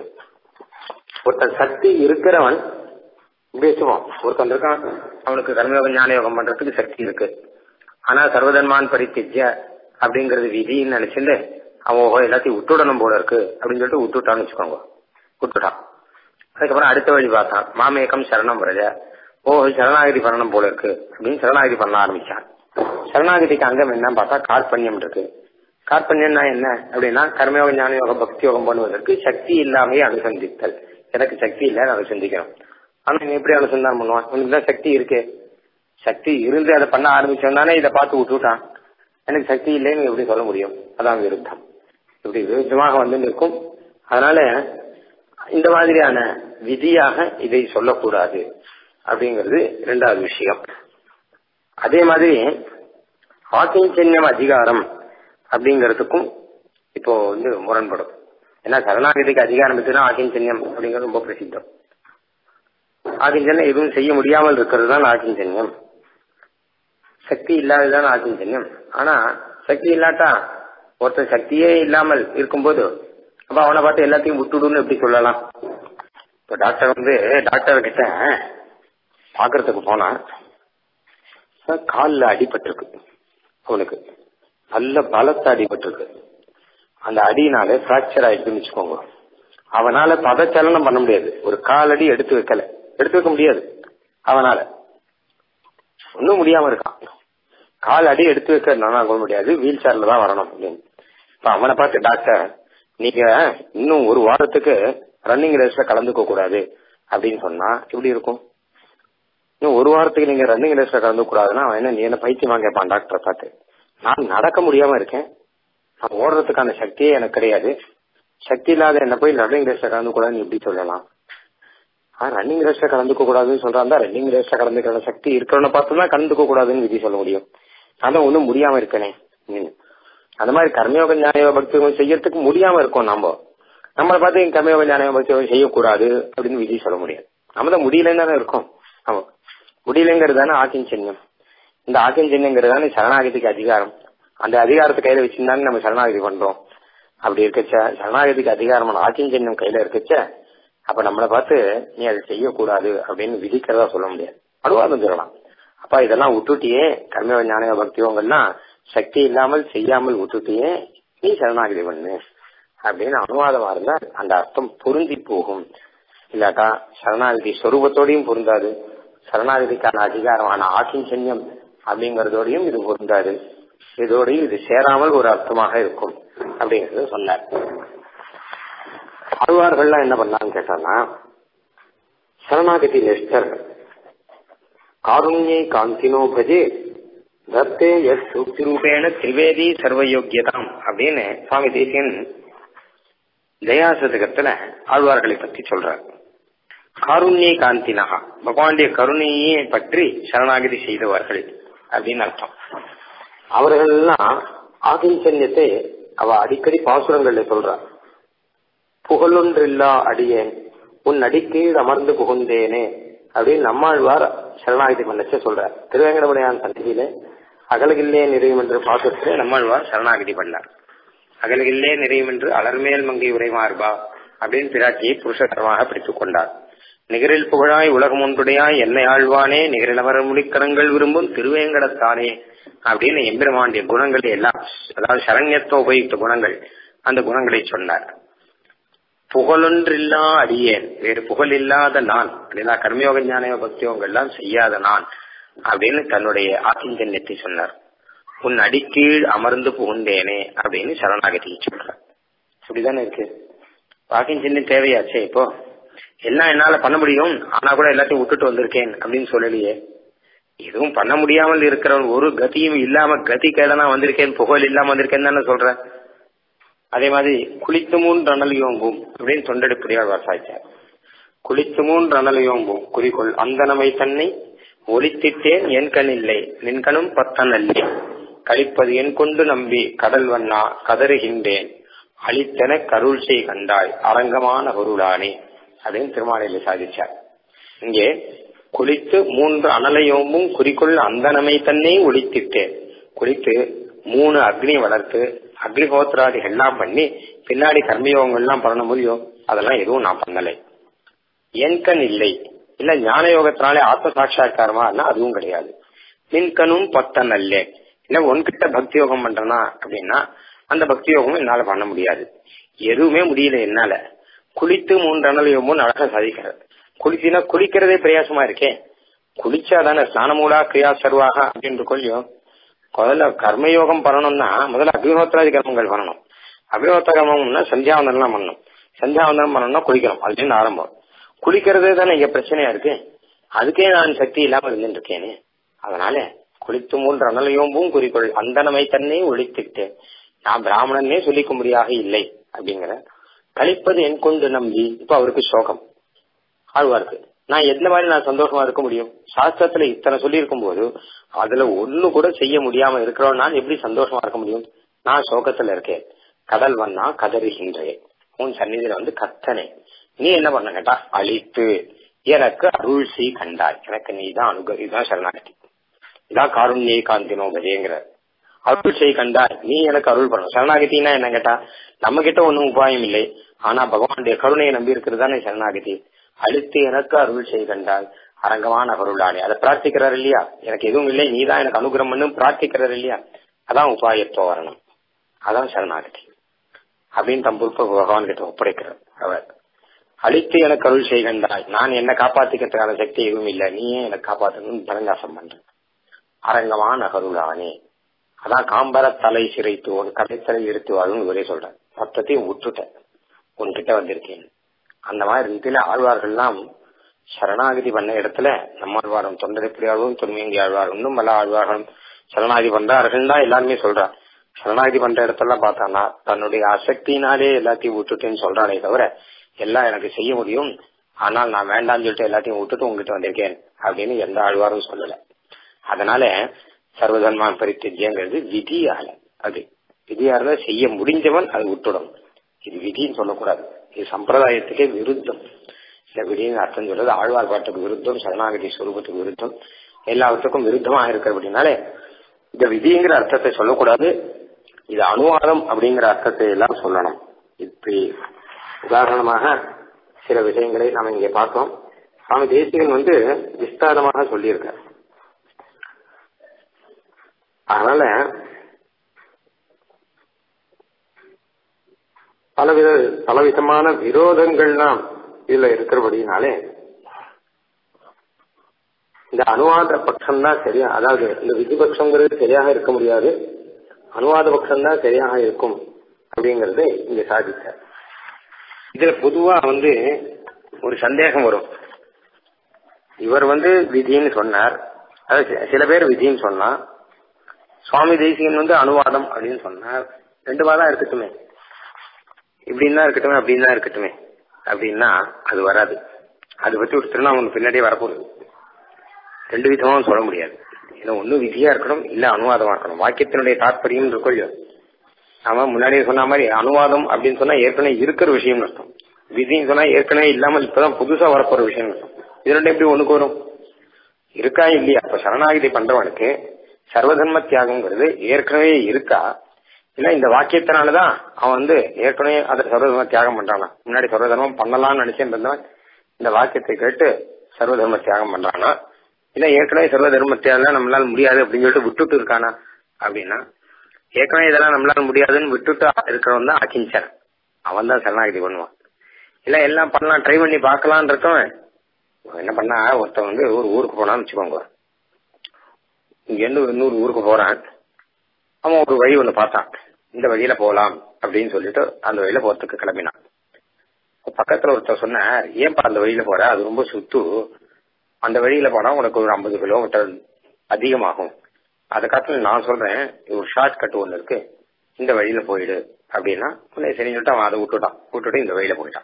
ஒருத்தன் சக்தி இருக்கிறவன் இப்படி வச்சுவோம் ஒருத்தன் இருக்கான் அவனுக்கு கர்மயோக ஞான யோகம் பண்றதுக்கு சக்தி இருக்கு ஆனா சர்வதன்மான் பரித்திஜ்ய அப்படிங்கறது விதின்னு நினைச்சுட்டு அவன் ஓஹோ எல்லாத்தையும் விட்டுடணும் போல இருக்கு அப்படின்னு சொல்லிட்டு விட்டுட்டான்னு வச்சுக்கோங்க விட்டுட்டான் அதுக்கப்புறம் அடுத்த வழி பார்த்தான் மாமேகம் சரணம் பிரஜ ஓஹோ சரணாகிதி பண்ணணும் போல இருக்கு அப்படின்னு சரணாகிதி பண்ண ஆரம்பிச்சான் சரணாகிதிக்கு அங்கம் என்ன பார்த்தா கார்பண்யம் இருக்கு கார்பண்யம்னா என்ன அப்படின்னா கர்மயோக ஞான யோக பக்தி யோகம் பண்ணுவதற்கு சக்தி இல்லாமையே அனுசந்தித்தல் எனக்கு சக்தி இல்லை அனுசந்திக்கணும் ஆனா நீ எப்படி அனுசந்தானம் பண்ணுவான் உனக்கு தான் சக்தி இருக்கு சக்தி இருந்து அதை பண்ண ஆரம்பிச்சோம்னானே இதை பார்த்து விட்டுட்டான் எனக்கு சக்தி இல்லைன்னு எப்படி சொல்ல முடியும் அதான் விருத்தம் இப்படி விருத்தமாக வந்து நிற்கும் அதனால இந்த மாதிரியான விதியாக இதை சொல்லக்கூடாது அப்படிங்கிறது இரண்டாவது விஷயம் அதே மாதிரி ஆக்கிஞ்சன்யம் அதிகாரம் அப்படிங்கிறதுக்கும் இப்போ வந்து முரண்படும் ஏன்னா சரணாகதிக்கு அதிகாரம் இருக்குன்னா ஆக்கிஞ்சன்யம் அப்படிங்கிறது ரொம்ப பிரசித்தம் ஆக்கிஞ்சன்யம் எதுவும் செய்ய முடியாமல் இருக்கிறது தான் ஆக்கிஞ்சன்யம் சக்தி இல்லாததுதான் ஆக்கிஞ்சன்யம் ஆனா சக்தி இல்லாட்டா ஒருத்தர் சக்தியே இல்லாமல் இருக்கும்போது அப்ப அவனை பார்த்து எல்லாத்தையும் விட்டுடுன்னு எப்படி சொல்லலாம் இப்ப டாக்டர் வந்து டாக்டர் கிட்ட பாக்குறதுக்கு போனா காலில் அடிபட்டிருக்கு அவனுக்கு நல்ல பலத்த அடிபட்டிருக்கு அந்த அடியினால பிராக்சர் ஆயிடுச்சுன்னு வச்சுக்கோங்க அவனால பதச்சலனம் பண்ண முடியாது ஒரு காலடி எடுத்து வைக்கல எடுத்து வைக்க முடியாது அவனால ஒன்னும் முடியாம இருக்கான் கால் அடி எடுத்து வைக்கிறதுனால கொள்ள முடியாது வீல் சேர்ல தான் வரணும் அப்படின்னு இப்ப அவனை பார்த்து டாக்டர் நீங்க இன்னும் ஒரு வாரத்துக்கு ரன்னிங் ரேஸ்ல கலந்துக்க கூடாது அப்படின்னு சொன்னா எப்படி இருக்கும் இன்னும் ஒரு வாரத்துக்கு நீங்க ரன்னிங் ரேஸ்ல கலந்து கூடாதுன்னா அவன் என்ன நீ என்ன பைத்தியமா கேட்பான் டாக்டரை பார்த்து நான் நடக்க முடியாம இருக்கேன் நான் ஓடுறதுக்கான சக்தியே எனக்கு கிடையாது சக்தி இல்லாத என்ன போய் ரன்னிங் ரேஸ்ல கலந்து கூடாதுன்னு எப்படி சொல்லலாம் ரன்னிங் ரேஸ்ல கலந்துக்க கூடாதுன்னு சொல்றான் ரன்னிங் ரேஸ்ல கலந்துக்கிற சக்தி இருக்கிறவனை பார்த்து தான் கலந்துக்க கூடாதுன்னு விதி சொல்ல முடியும் அதான் ஒன்றும் முடியாம இருக்கனே அந்த மாதிரி கர்மயோக ஞானயோக பக்தி செய்யறதுக்கு முடியாம இருக்கோம் நம்ம நம்மளை பார்த்து கர்மயோக ஞானயோக பக்தி செய்யக்கூடாது அப்படின்னு விதி சொல்ல முடியாது நம்ம தான் முடியலன்னு தானே இருக்கோம் ஆமா முடியலங்கிறது தானே ஆக்கிஞ்சன்யம் இந்த ஆக்கிஞ்சன்யங்கிறது தானே சரணாகதிக்கு அதிகாரம் அந்த அதிகாரத்தை கையில வச்சிருந்தானே நம்ம சரணாகதி பண்றோம் அப்படி இருக்கச்ச சரணாகதிக்கு அதிகாரமான ஆக்கிஞ்சன்யம் கையில இருக்கச்ச அப்ப நம்மளை பார்த்து நீ அதை செய்யக்கூடாது அப்படின்னு விதிக்கிறதா சொல்ல முடியாது அனுவாதம் சொல்லலாம் அப்பா இதெல்லாம் விட்டுட்டியே கர்ம ஞான பக்திவங்கள்லாம் சக்தி இல்லாமல் செய்யாமல் விட்டுட்டியே நீ சரணாகதி பண்ணு அப்படின்னு அனுவாதமா இருந்தா அந்த அர்த்தம் பொருந்தி போகும் இல்லாட்டா சரணாகதி சொரூபத்தோடையும் பொருந்தாது சரணாகதிக்கான அதிகாரமான ஆக்கிஞ்சன்யம் அப்படிங்கறதோடையும் இது பொருந்தாது இதோடையும் இது சேராமல் ஒரு அர்த்தமாக இருக்கும் அப்படிங்கறத சொன்னார் ஆழ்வார்கள்லாம் என்ன பண்ணான்னு கேட்டான்னா சரணாகதி நிஷ்டர்கள் காருண்யை காந்தினோ பஜே தத்தே எஸ் சூக்தி ரூபேண திரிவேதி சர்வயோக்கியதாம் அப்படின்னு சுவாமி தேசியன் தயாசதகத்துல ஆழ்வார்களை பத்தி சொல்றார் காருண்யை காந்தினகா பகவானுடைய கருணையை பற்றி சரணாகதி செய்தவர்கள் அப்படின்னு அர்த்தம் அவர்கள்லாம் ஆகிஞ்சன்யத்தை அவ அடிக்கடி பாசுரங்கள்ல சொல்றார் புகழொன்றில்லா அடியேன் உன் அடிக்கீழ் அமர்ந்து புகுந்தேனே அப்படின்னு நம்மாழ்வார் சரணாகதி பண்ணச்ச சொல்றார் திருவேங்கடமுடையான் சந்தியில அகலகில்லே நிறையும் என்று பாசத்திலே நம்மாழ்வார் சரணாகதி பண்ணார் அகலகில்லே நிறையும் என்று அலர்மேல் மங்கை உரைமார்பா அப்படின்னு பிராட்டியை புருஷகரமாக பிடித்துக் கொண்டார் நிகரில் புகழாய் உலகம் ஒன்றுடையாய் என்னை ஆழ்வானே நிகரிலவர் முடிக்கரங்கள் விரும்பும் திருவேங்கடத்தானே அப்படின்னு எம்பெருமாண்டிய குணங்கள் எல்லாம் அதாவது சரண்யத்துவ உபயுக்த குணங்கள் அந்த குணங்களை சொன்னார் புகழொன்றில்லா அடியேன் வேறு புகழ் இல்லாத நான் அப்படின்னா கர்மயோக ஞான பக்தியோகங்கள்லாம் செய்யாத நான் அப்படின்னு தன்னுடைய ஆக்கிஞ்சன்யத்தை சொன்னார் உன் அடிக்கீழ் அமர்ந்து புகுந்தேனே அப்படின்னு சரணாகதி சொல்றார் அப்படிதானே இருக்கு வாக்கிஞ்சன்யம் தேவையாச்சே இப்போ எல்லாம் என்னால பண்ண முடியும் ஆனா கூட எல்லாத்தையும் விட்டுட்டு வந்திருக்கேன் அப்படின்னு சொல்லலையே எதுவும் பண்ண முடியாமல் இருக்கிறவன் ஒரு கதியும் இல்லாம கதி கேடனா வந்திருக்கேன் புகழ் இல்லாம வந்திருக்கேன் தானே சொல்ற அதே மாதிரி குளித்து மூன் ரணல் யோம்பும் அப்படின்னு தொண்டடிப்படியால் வாசாச்சார் குளித்து மூன் ரணல் யோம்பும் குறிக்கோள் அந்தனமை தன்னை ஒலித்திட்டேன் என் கண் இல்லை நின் கணும் பத்தன் அல்லே கழிப்பது என் கொண்டு நம்பி கடல் வண்ணா கதறுகின்றேன் அழித்தன கருள் செய் கண்டாய் அரங்கமான பொருளானே அப்படின்னு திருமாலையில சாதிச்சார் இங்கே குளித்து மூன்று அனலையோமும் குறிக்கொள் அந்தனமை தன்னை ஒழித்திட்டேன் குளித்து மூணு அக்னி வளர்த்து அக்னிஹோத்திராதிகள் எல்லாம் பண்ணி பின்னாடி கர்மயோகங்கள் எல்லாம் பண்ண முடியும் அதெல்லாம் எதுவும் நான் பண்ணலை என் கண் இல்லை இல்ல ஞான யோகத்தினாலே ஆத்ம சாட்சா்காரமா அதுவும் கிடையாது நின்கணும் பத்தன் அல்ல இல்ல உன்கிட்ட பக்தி யோகம் பண்றனா அப்படின்னா அந்த பக்தி யோகமும் என்னால பண்ண முடியாது எதுவுமே முடியல என்னால குளித்து மூன்று அனல் யோகமும் அழகா சாதிக்கிறது குளிச்சினா குளிக்கிறதே பிரயாசமா இருக்கே குளிச்சாதானே ஸ்நானமூலா கிரியா சர்வாக அப்படின்னு கொள்ளியும் முதல்ல கர்மயோகம் பண்ணணும்னா முதல்ல அக்னிஹோத்திராதி கர்மங்கள் பண்ணணும் அக்னிஹோத்திர கர்மம்னா சந்தியாவந்தனம் பண்ணணும் சந்தியாவந்தனம் பண்ணணும்னா குளிக்கணும் அதுலேருந்து ஆரம்பம் குளிக்கிறதே தானே இங்க பிரச்சனையா இருக்கு அதுக்கே நான் சக்தி இல்லாம இருந்துட்டு இருக்கேனே அதனால குளித்து மூன்று அனலையோம்பும் குறிக்கொள் அந்தனமை தன்னை ஒழித்துட்டேன் நான் பிராமணனே சொல்லிக்கும்படியாக இல்லை அப்படிங்கிற கழிப்பது என் கொண்டு நம்பி இப்ப அவருக்கு சோகம் ஆழ்வாருக்கு நான் எந்த மாதிரி நான் சந்தோஷமா இருக்க முடியும் சாஸ்திரத்துல இத்தனை சொல்லி இருக்கும் போது அதுல ஒண்ணு கூட செய்ய முடியாம இருக்கிறோம் நான் எப்படி சந்தோஷமா இருக்க முடியும் நான் சோகத்துல இருக்கேன் கடல் வந்தா கதறுகின்றேன் உன் சந்நிதியில வந்து கத்தனை நீ என்ன பண்ண கேட்டா அழித்து எனக்கு அருள் செய் கண்டாய் எனக்கு நீ தான் அனுக இதுதான் சரணாகதி இதான் காருண்யை காந்தினோ கஜேங்கிற அருள் செய் கண்டாய் நீ எனக்கு அருள் பண்ணணும் சரணாகதினா என்ன கேட்டா நம்ம கிட்ட ஒன்னும் உபாயம் இல்லை ஆனா பகவானுடைய கருணையை நம்பி இருக்கிறது தானே சரணாகதி அழுத்து எனக்கு அருள் செய் கண்டால் அரங்கமான அருளானே அதை பிரார்த்திக்கிறார் இல்லையா எனக்கு எதுவும் இல்லை நீ தான் எனக்கு அனுகிரம் பண்ணும் பிரார்த்திக்கிறார் இல்லையா அதான் உபாயத்துவ வரணும் அதான் சரணாகதி அப்படின்னு தம் பொறுப்பை பகவான் கிட்ட ஒப்படைக்கிறார் அவர் அழித்து எனக்கு அருள் செய்கின்றாய் நான் என்ன காப்பாத்திக்கிறதுக்கான சக்தி எதுவும் இல்லை நீயே எனக்கு காப்பாற்றணும்னு பரங்காசம் பண்றேன் அரங்கமான அருளானே அதான் காம்பர தலை சிரைத்து ஒரு கடைத்தலை இருத்து வாழும் ஒரே சொல்றேன் மொத்தத்தையும் விட்டுட்டேன் உன்கிட்ட வந்திருக்கேன் அந்த மாதிரி ரீதியில ஆழ்வார்கள்லாம் சரணாகதி பண்ண இடத்துல நம்மாழ்வாரும் தொண்டரைப்படி ஆழ்வாரும் தொன்மையங்கி ஆழ்வார் இன்னும் பல ஆழ்வார்களும் சரணாகதி பண்றார்கள் தான் எல்லாருமே சொல்றா சரணாகதி பண்ற இடத்தெல்லாம் பார்த்தானா தன்னுடைய அசக்தினாலே எல்லாத்தையும் விட்டுட்டேன்னு சொல்றானே தவிர எல்லாம் எனக்கு செய்ய முடியும் ஆனால் நான் வேண்டாம்னு சொல்லிட்டு எல்லாத்தையும் விட்டுட்டு உங்ககிட்ட வந்திருக்கேன் அப்படின்னு எந்த ஆழ்வாரும் சொல்லல அதனால சர்வதன்மா பரித்தியங்கிறது விதியால அது விதியால செய்ய முடிஞ்சவன் அது விட்டுடணும் இது விதின்னு சொல்லக்கூடாது இது சம்பிரதாயத்துக்கே விருத்தம் இந்த விதின்னு அர்த்தம் சொல்றது ஆழ்வார் பாட்டுக்கு விருத்தம் சரணாகதி ஸ்வரூபத்துக்கு விருத்தம் எல்லாத்துக்கும் விருத்தமா இருக்கிறபடினாலே இந்த விதிங்கிற அர்த்தத்தை சொல்லக்கூடாது இது அனுவாதம் அப்படிங்கிற அர்த்தத்தை எல்லாம் சொல்லணும் இப்படி உதாரணமாக சில விஷயங்களை நாம் இங்கே பார்த்தோம் சுவாமி தேசிகன் வந்து விஸ்தாரமாக சொல்லியிருக்கார் அதனால பலவித பலவிதமான விரோதங்கள்லாம் இதுல இருக்கிறபடினாலே இந்த அனுவாத பட்சம் தான் சரியா அதாவது இந்த விதிபட்சங்கிறது சரியாக இருக்க முடியாது அனுவாத பட்சம் தான் சரியாக இருக்கும் அப்படிங்கறது இங்க சாதித்தார் இதுல பொதுவா வந்து ஒரு சந்தேகம் வரும் இவர் வந்து விதின்னு சொன்னார் அதாவது சில பேர் விதின்னு சொன்னா சுவாமி தேசிகன் வந்து அனுவாதம் அப்படின்னு சொன்னார் ரெண்டு வாதம் இருக்கட்டுமே இப்படின்னா இருக்கட்டுமே அப்படின்னா இருக்கட்டுமே அப்படின்னா அது வராது அது பத்தி ஒரு திருநாமம் பின்னாடியே வரப்போகுது ரெண்டு விதமாவும் சொல்ல முடியாது ஏன்னா ஒண்ணு விதியா இருக்கணும் இல்ல அனுவாதமா இருக்கணும் வாக்கியத்தினுடைய தாற்பயம் இருக்கொள்ளோ நாம முன்னாடியே சொன்ன மாதிரி அனுவாதம் அப்படின்னு சொன்னா ஏற்கனவே இருக்கிற விஷயம் அர்த்தம் விதின்னு சொன்னா ஏற்கனவே இல்லாமல் இப்பதான் புதுசா வரப்போற விஷயம் அர்த்தம் இது ரெண்டு எப்படி ஒண்ணுக்கு வரும் இருக்கா இல்லையா அப்ப சரணாகிதி பண்றவனுக்கு சர்வதர்ம தியாகம்ங்கிறது ஏற்கனவே இருக்கா இல்ல இந்த வாக்கியத்தினாலதான் அவன் வந்து ஏற்கனவே அதை சர்வதர்ம தியாகம் பண்றானா முன்னாடி சர்வதர்மம் பண்ணலாம்னு நினைச்சேன் இருந்தவன் இந்த வாக்கியத்தை கேட்டு சர்வதர்ம தியாகம் பண்றானா இல்ல ஏற்கனவே சர்வ தர்மத்தியால நம்மளால முடியாது அப்படின்னு சொல்லிட்டு விட்டுட்டு இருக்கானா அப்படின்னா ஏற்கனவே இதெல்லாம் நம்மளால முடியாதுன்னு விட்டுட்டு இருக்கிறவன் தான் அகிஞ்சன் அவன் தான் சரணாகதி பண்ணுவான் இல்ல எல்லாம் பண்ணலாம் ட்ரை பண்ணி பார்க்கலான் இருக்கவன் என்ன பண்ணா ஒருத்தன் வந்து ஒரு ஊருக்கு போனான்னு வச்சுக்கோங்க இங்க இருந்து ஒரு இன்னொரு ஊருக்கு போறான் அவன் ஒரு வழி ஒண்ணு பார்த்தான் இந்த வழியில போகலாம் அப்படின்னு சொல்லிட்டு அந்த வழியில போறதுக்கு கிளம்பினான் பக்கத்துல ஒருத்தர் சொன்னார் ஏன்பா அந்த வழியில போற அது ரொம்ப சுத்து அந்த வழியில போனா உனக்கு ஒரு ஐம்பது கிலோமீட்டர் அதிகமாகும் அதை காட்டில நான் சொல்றேன் ஒரு ஷார்ட் கட் ஒண்ணு இருக்கு இந்த வழியில போயிடு அப்படின்னா உடனே சரி சொல்லிட்டு அவன் அதை விட்டுட்டான் விட்டுட்டு இந்த வழியில போயிட்டான்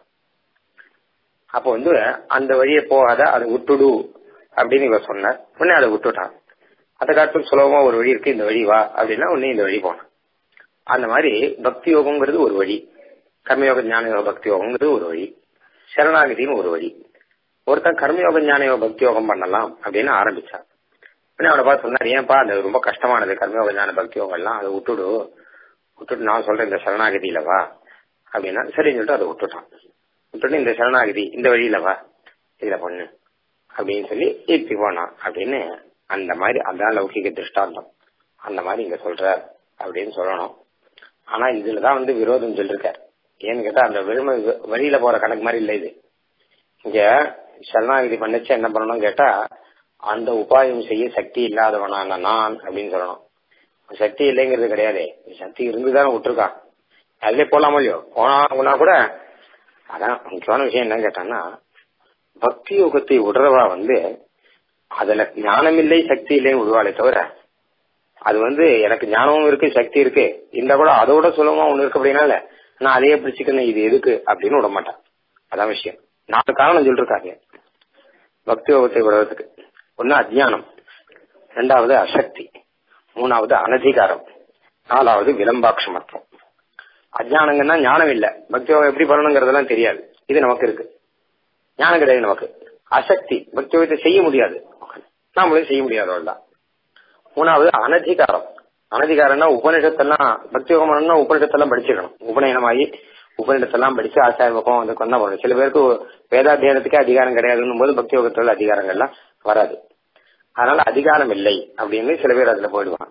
அப்போ வந்து அந்த வழியை போகாத அதை விட்டுடு அப்படின்னு இவர் சொன்னார் உடனே அதை விட்டுட்டான் அதை காட்டும் சுலபமா ஒரு வழி இருக்கு இந்த வழி வா அப்படின்னா உடனே இந்த வழி போனான் அந்த மாதிரி பக்தி யோகங்கிறது ஒரு வழி கர்மயோக ஞான யோக பக்தி யோகங்கிறது ஒரு வழி சரணாகதின்னு ஒரு வழி ஒருத்தன் கர்மயோக ஞான யோக பக்தி யோகம் பண்ணலாம் அப்படின்னு ஆரம்பிச்சான் உடனே அவனை பார்த்து சொன்னார் ஏன்பா அது ரொம்ப கஷ்டமானது கர்மயோக ஞான பக்தி யோகம் எல்லாம் அதை விட்டுடு விட்டுட்டு நான் சொல்றேன் இந்த சரணாகதியில வா அப்படின்னா சரின்னு சொல்லிட்டு அதை விட்டுட்டான் விட்டுட்டு இந்த சரணாகதி இந்த வழியில வா இதுல பண்ணு அப்படின்னு சொல்லி இப்படி போனான் அப்படின்னு அந்த மாதிரி அதான் லௌகிக திருஷ்டாந்தம் அந்த மாதிரி இங்க சொல்ற அப்படின்னு சொல்லணும் ஆனா இதுலதான் வந்து விரோதம் சொல்லிருக்கார் ஏன்னு கேட்டா அந்த வெறுமை வழியில போற கணக்கு மாதிரி இல்ல இது இங்க சரணாகதி பண்ணச்சு என்ன பண்ணணும் கேட்டா அந்த உபாயம் செய்ய சக்தி இல்லாதவனான நான் அப்படின்னு சொல்லணும் சக்தி இல்லைங்கிறது கிடையாது சக்தி இருந்துதானே விட்டுருக்கான் அதுலயே போலாமோ இல்லையோ போனா கூட அதான் முக்கியமான விஷயம் என்ன கேட்டான்னா பக்தி யோகத்தை விடுறவா வந்து அதுல ஞானம் இல்லை சக்தி இல்லைன்னு விடுவாளே தவிர அது வந்து எனக்கு ஞானமும் இருக்கு சக்தி இருக்கு இந்த கூட அதோட சுலபமா ஒண்ணு இருக்கு அப்படின்னால நான் அதையே பிடிச்சிக்கணும் இது எதுக்கு அப்படின்னு விட மாட்டேன் அதான் விஷயம் நாலு காரணம் சொல்லிருக்காங்க பக்தி யோகத்தை விடுறதுக்கு ஒன்னு அஜ்ஞானம் ரெண்டாவது அசக்தி மூணாவது அனதிகாரம் நாலாவது விளம்பாட்சமத்துவம் அஜ்ஞானங்கன்னா ஞானம் இல்ல பக்தி யோகம் எப்படி பண்ணணுங்கிறதெல்லாம் தெரியாது இது நமக்கு இருக்கு ஞானம் கிடையாது நமக்கு அசக்தி பக்தி யோகத்தை செய்ய முடியாது நாமளும் செய்ய முடியாதவள் தான் மூணாவது அனதிகாரம் அனதிகாரம்னா உபநிஷத்தெல்லாம் பக்தி யோகம் பண்ணணும்னா உபநிஷத்தெல்லாம் படிச்சிடணும் உபநயனமாகி உபநிடத்தெல்லாம் படிச்சு ஆச்சார பக்கம் அதுக்கு வந்தா போகணும் சில பேருக்கு வேதாத்தியானத்துக்கே அதிகாரம் கிடையாதுன்னும் போது பக்தி யோகத்துல அதிகாரங்கள்லாம் வராது அதனால அதிகாரம் இல்லை அப்படின்னு சில பேர் அதுல போயிடுவாங்க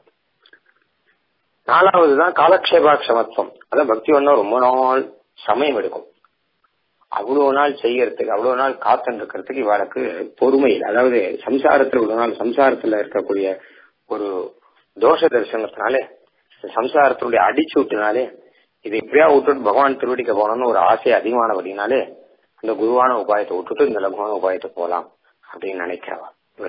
நாலாவதுதான் காலக்ஷேபாட்சமத்துவம் அதான் பக்தி ஒன்னா ரொம்ப நாள் சமயம் எடுக்கும் அவ்வளவு நாள் செய்யறதுக்கு அவ்வளவு நாள் காத்துன்னு இருக்கிறதுக்கு இவளுக்கு பொறுமை இல்லை அதாவது சம்சாரத்துல இவ்வளவு நாள் சம்சாரத்துல இருக்கக்கூடிய ஒரு தோஷ தரிசனத்தினாலே சம்சாரத்தினுடைய அடிச்சு விட்டுனாலே இது எப்படியா விட்டுட்டு பகவான் திருவடிக்க போனோம்னு ஒரு ஆசை அதிகமானபடினாலே அந்த குருவான உபாயத்தை விட்டுட்டு இந்த லகுவான உபாயத்தை போலாம் அப்படின்னு நினைக்கிறவா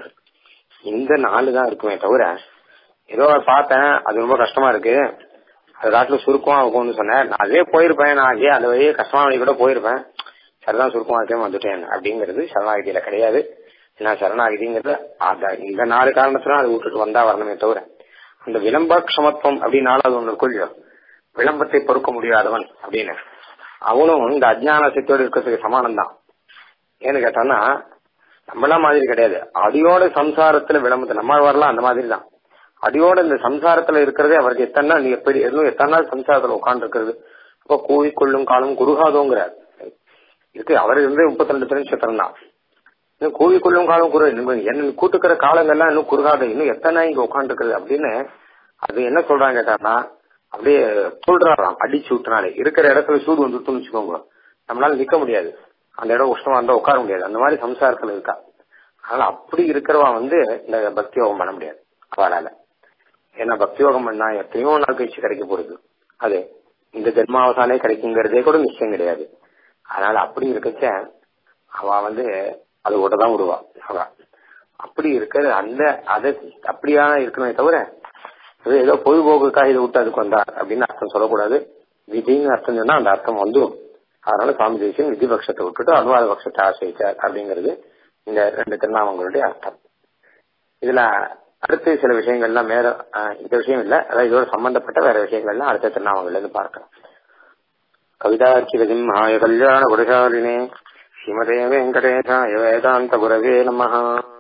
இந்த நாலு தான் இருக்குமே தவிர ஏதோ பார்த்தேன் அது ரொம்ப கஷ்டமா இருக்கு அது காட்டுல சுருக்கமா இருக்கும்னு சொன்னேன் நான் அதே போயிருப்பேன் நான் அதே அந்த வழியே கஷ்டமான வழி கூட போயிருப்பேன் சரிதான் சுருக்கமா இருக்கே வந்துட்டேன் அப்படிங்கிறது சரணாகதியில கிடையாது ஏன்னா சரணாகதிங்கிறது அத இந்த நாலு காரணத்துல அதை விட்டுட்டு வந்தா வரணுமே தவிர அந்த விளம்பக்ஷமத்துவம் அப்படின்னாலும் அது ஒண்ணு இருக்கும் விளம்பத்தை பொறுக்க முடியாதவன் அப்படின்னு அவனும் இந்த அஜ்ஞான சக்தியோடு இருக்கிறதுக்கு சமானம் தான் ஏன்னு கேட்டான்னா நம்மளாம் மாதிரி கிடையாது அடியோட சம்சாரத்துல விளம்பத்தை நம்ம வரலாம் அந்த மாதிரி தான் அடியோட இந்த சம்சாரத்துல இருக்கிறதே அவருக்கு எத்தனை நாள் நீ எப்படி இன்னும் எத்தனை நாள் சம்சாரத்துல உட்காந்து இருக்கிறது அப்ப கூவி கொள்ளும் காலம் குருகாதோங்கிறார் இருக்கு அவர் இருந்து முப்பத்தி ரெண்டு திருநட்சத்திரம் தான் இன்னும் கூவி கொள்ளும் காலம் குரு என்ன கூட்டுக்கிற காலங்கள்லாம் இன்னும் குறுகாத இன்னும் எத்தனை இங்க உட்காந்து இருக்கிறது அப்படின்னு அது என்ன சொல்றாங்க கேட்டான்னா அப்படியே சொல்றாராம் அடிச்சு விட்டுனாலே இருக்கிற இடத்துல சூடு வந்துட்டுன்னு வச்சுக்கோங்க நம்மளால நிக்க முடியாது அந்த இடம் உஷ்ணமா இருந்தா உட்கார முடியாது அந்த மாதிரி சம்சாரத்துல இருக்கா அதனால அப்படி இருக்கிறவா வந்து இந்த பக்தி யோகம் பண்ண முடியாது அவளால ஏன்னா பக்தி யோகம் பண்ணா எத்தனையோ நாள் கழிச்சு கிடைக்க போறது அது இந்த ஜென்மாவசானே கிடைக்குங்கிறதே கூட நிச்சயம் கிடையாது அதனால அப்படி இருக்கச்ச அவ வந்து அது தான் விடுவா அவ அப்படி இருக்கிற அந்த அதை அப்படியா இருக்கணுமே தவிர அது ஏதோ பொழுதுபோக்குக்காக இதை விட்டு அதுக்கு வந்தா அப்படின்னு அர்த்தம் சொல்லக்கூடாது விதின்னு அர்த்தம் சொன்னா அந்த அர்த்தம் வந்துடும் அதனால சுவாமி தேசியம் விதி பட்சத்தை விட்டுட்டு அனுவாத பட்சத்தை ஆசிரிச்சார் அப்படிங்கிறது இந்த ரெண்டு திருநாமங்களுடைய அர்த்தம் இதுல அடுத்து சில விஷயங்கள்லாம் வேற இந்த விஷயம் இல்ல அதாவது இதோட சம்பந்தப்பட்ட வேற விஷயங்கள்லாம் அடுத்த திருநாமங்கள்ல இருந்து பார்க்கலாம் கவிதார்க்கிரதிம் ஆய கல்யாண குருசாலினே ஸ்ரீமதே வெங்கடேசாய வேதாந்த குரவே நமஹா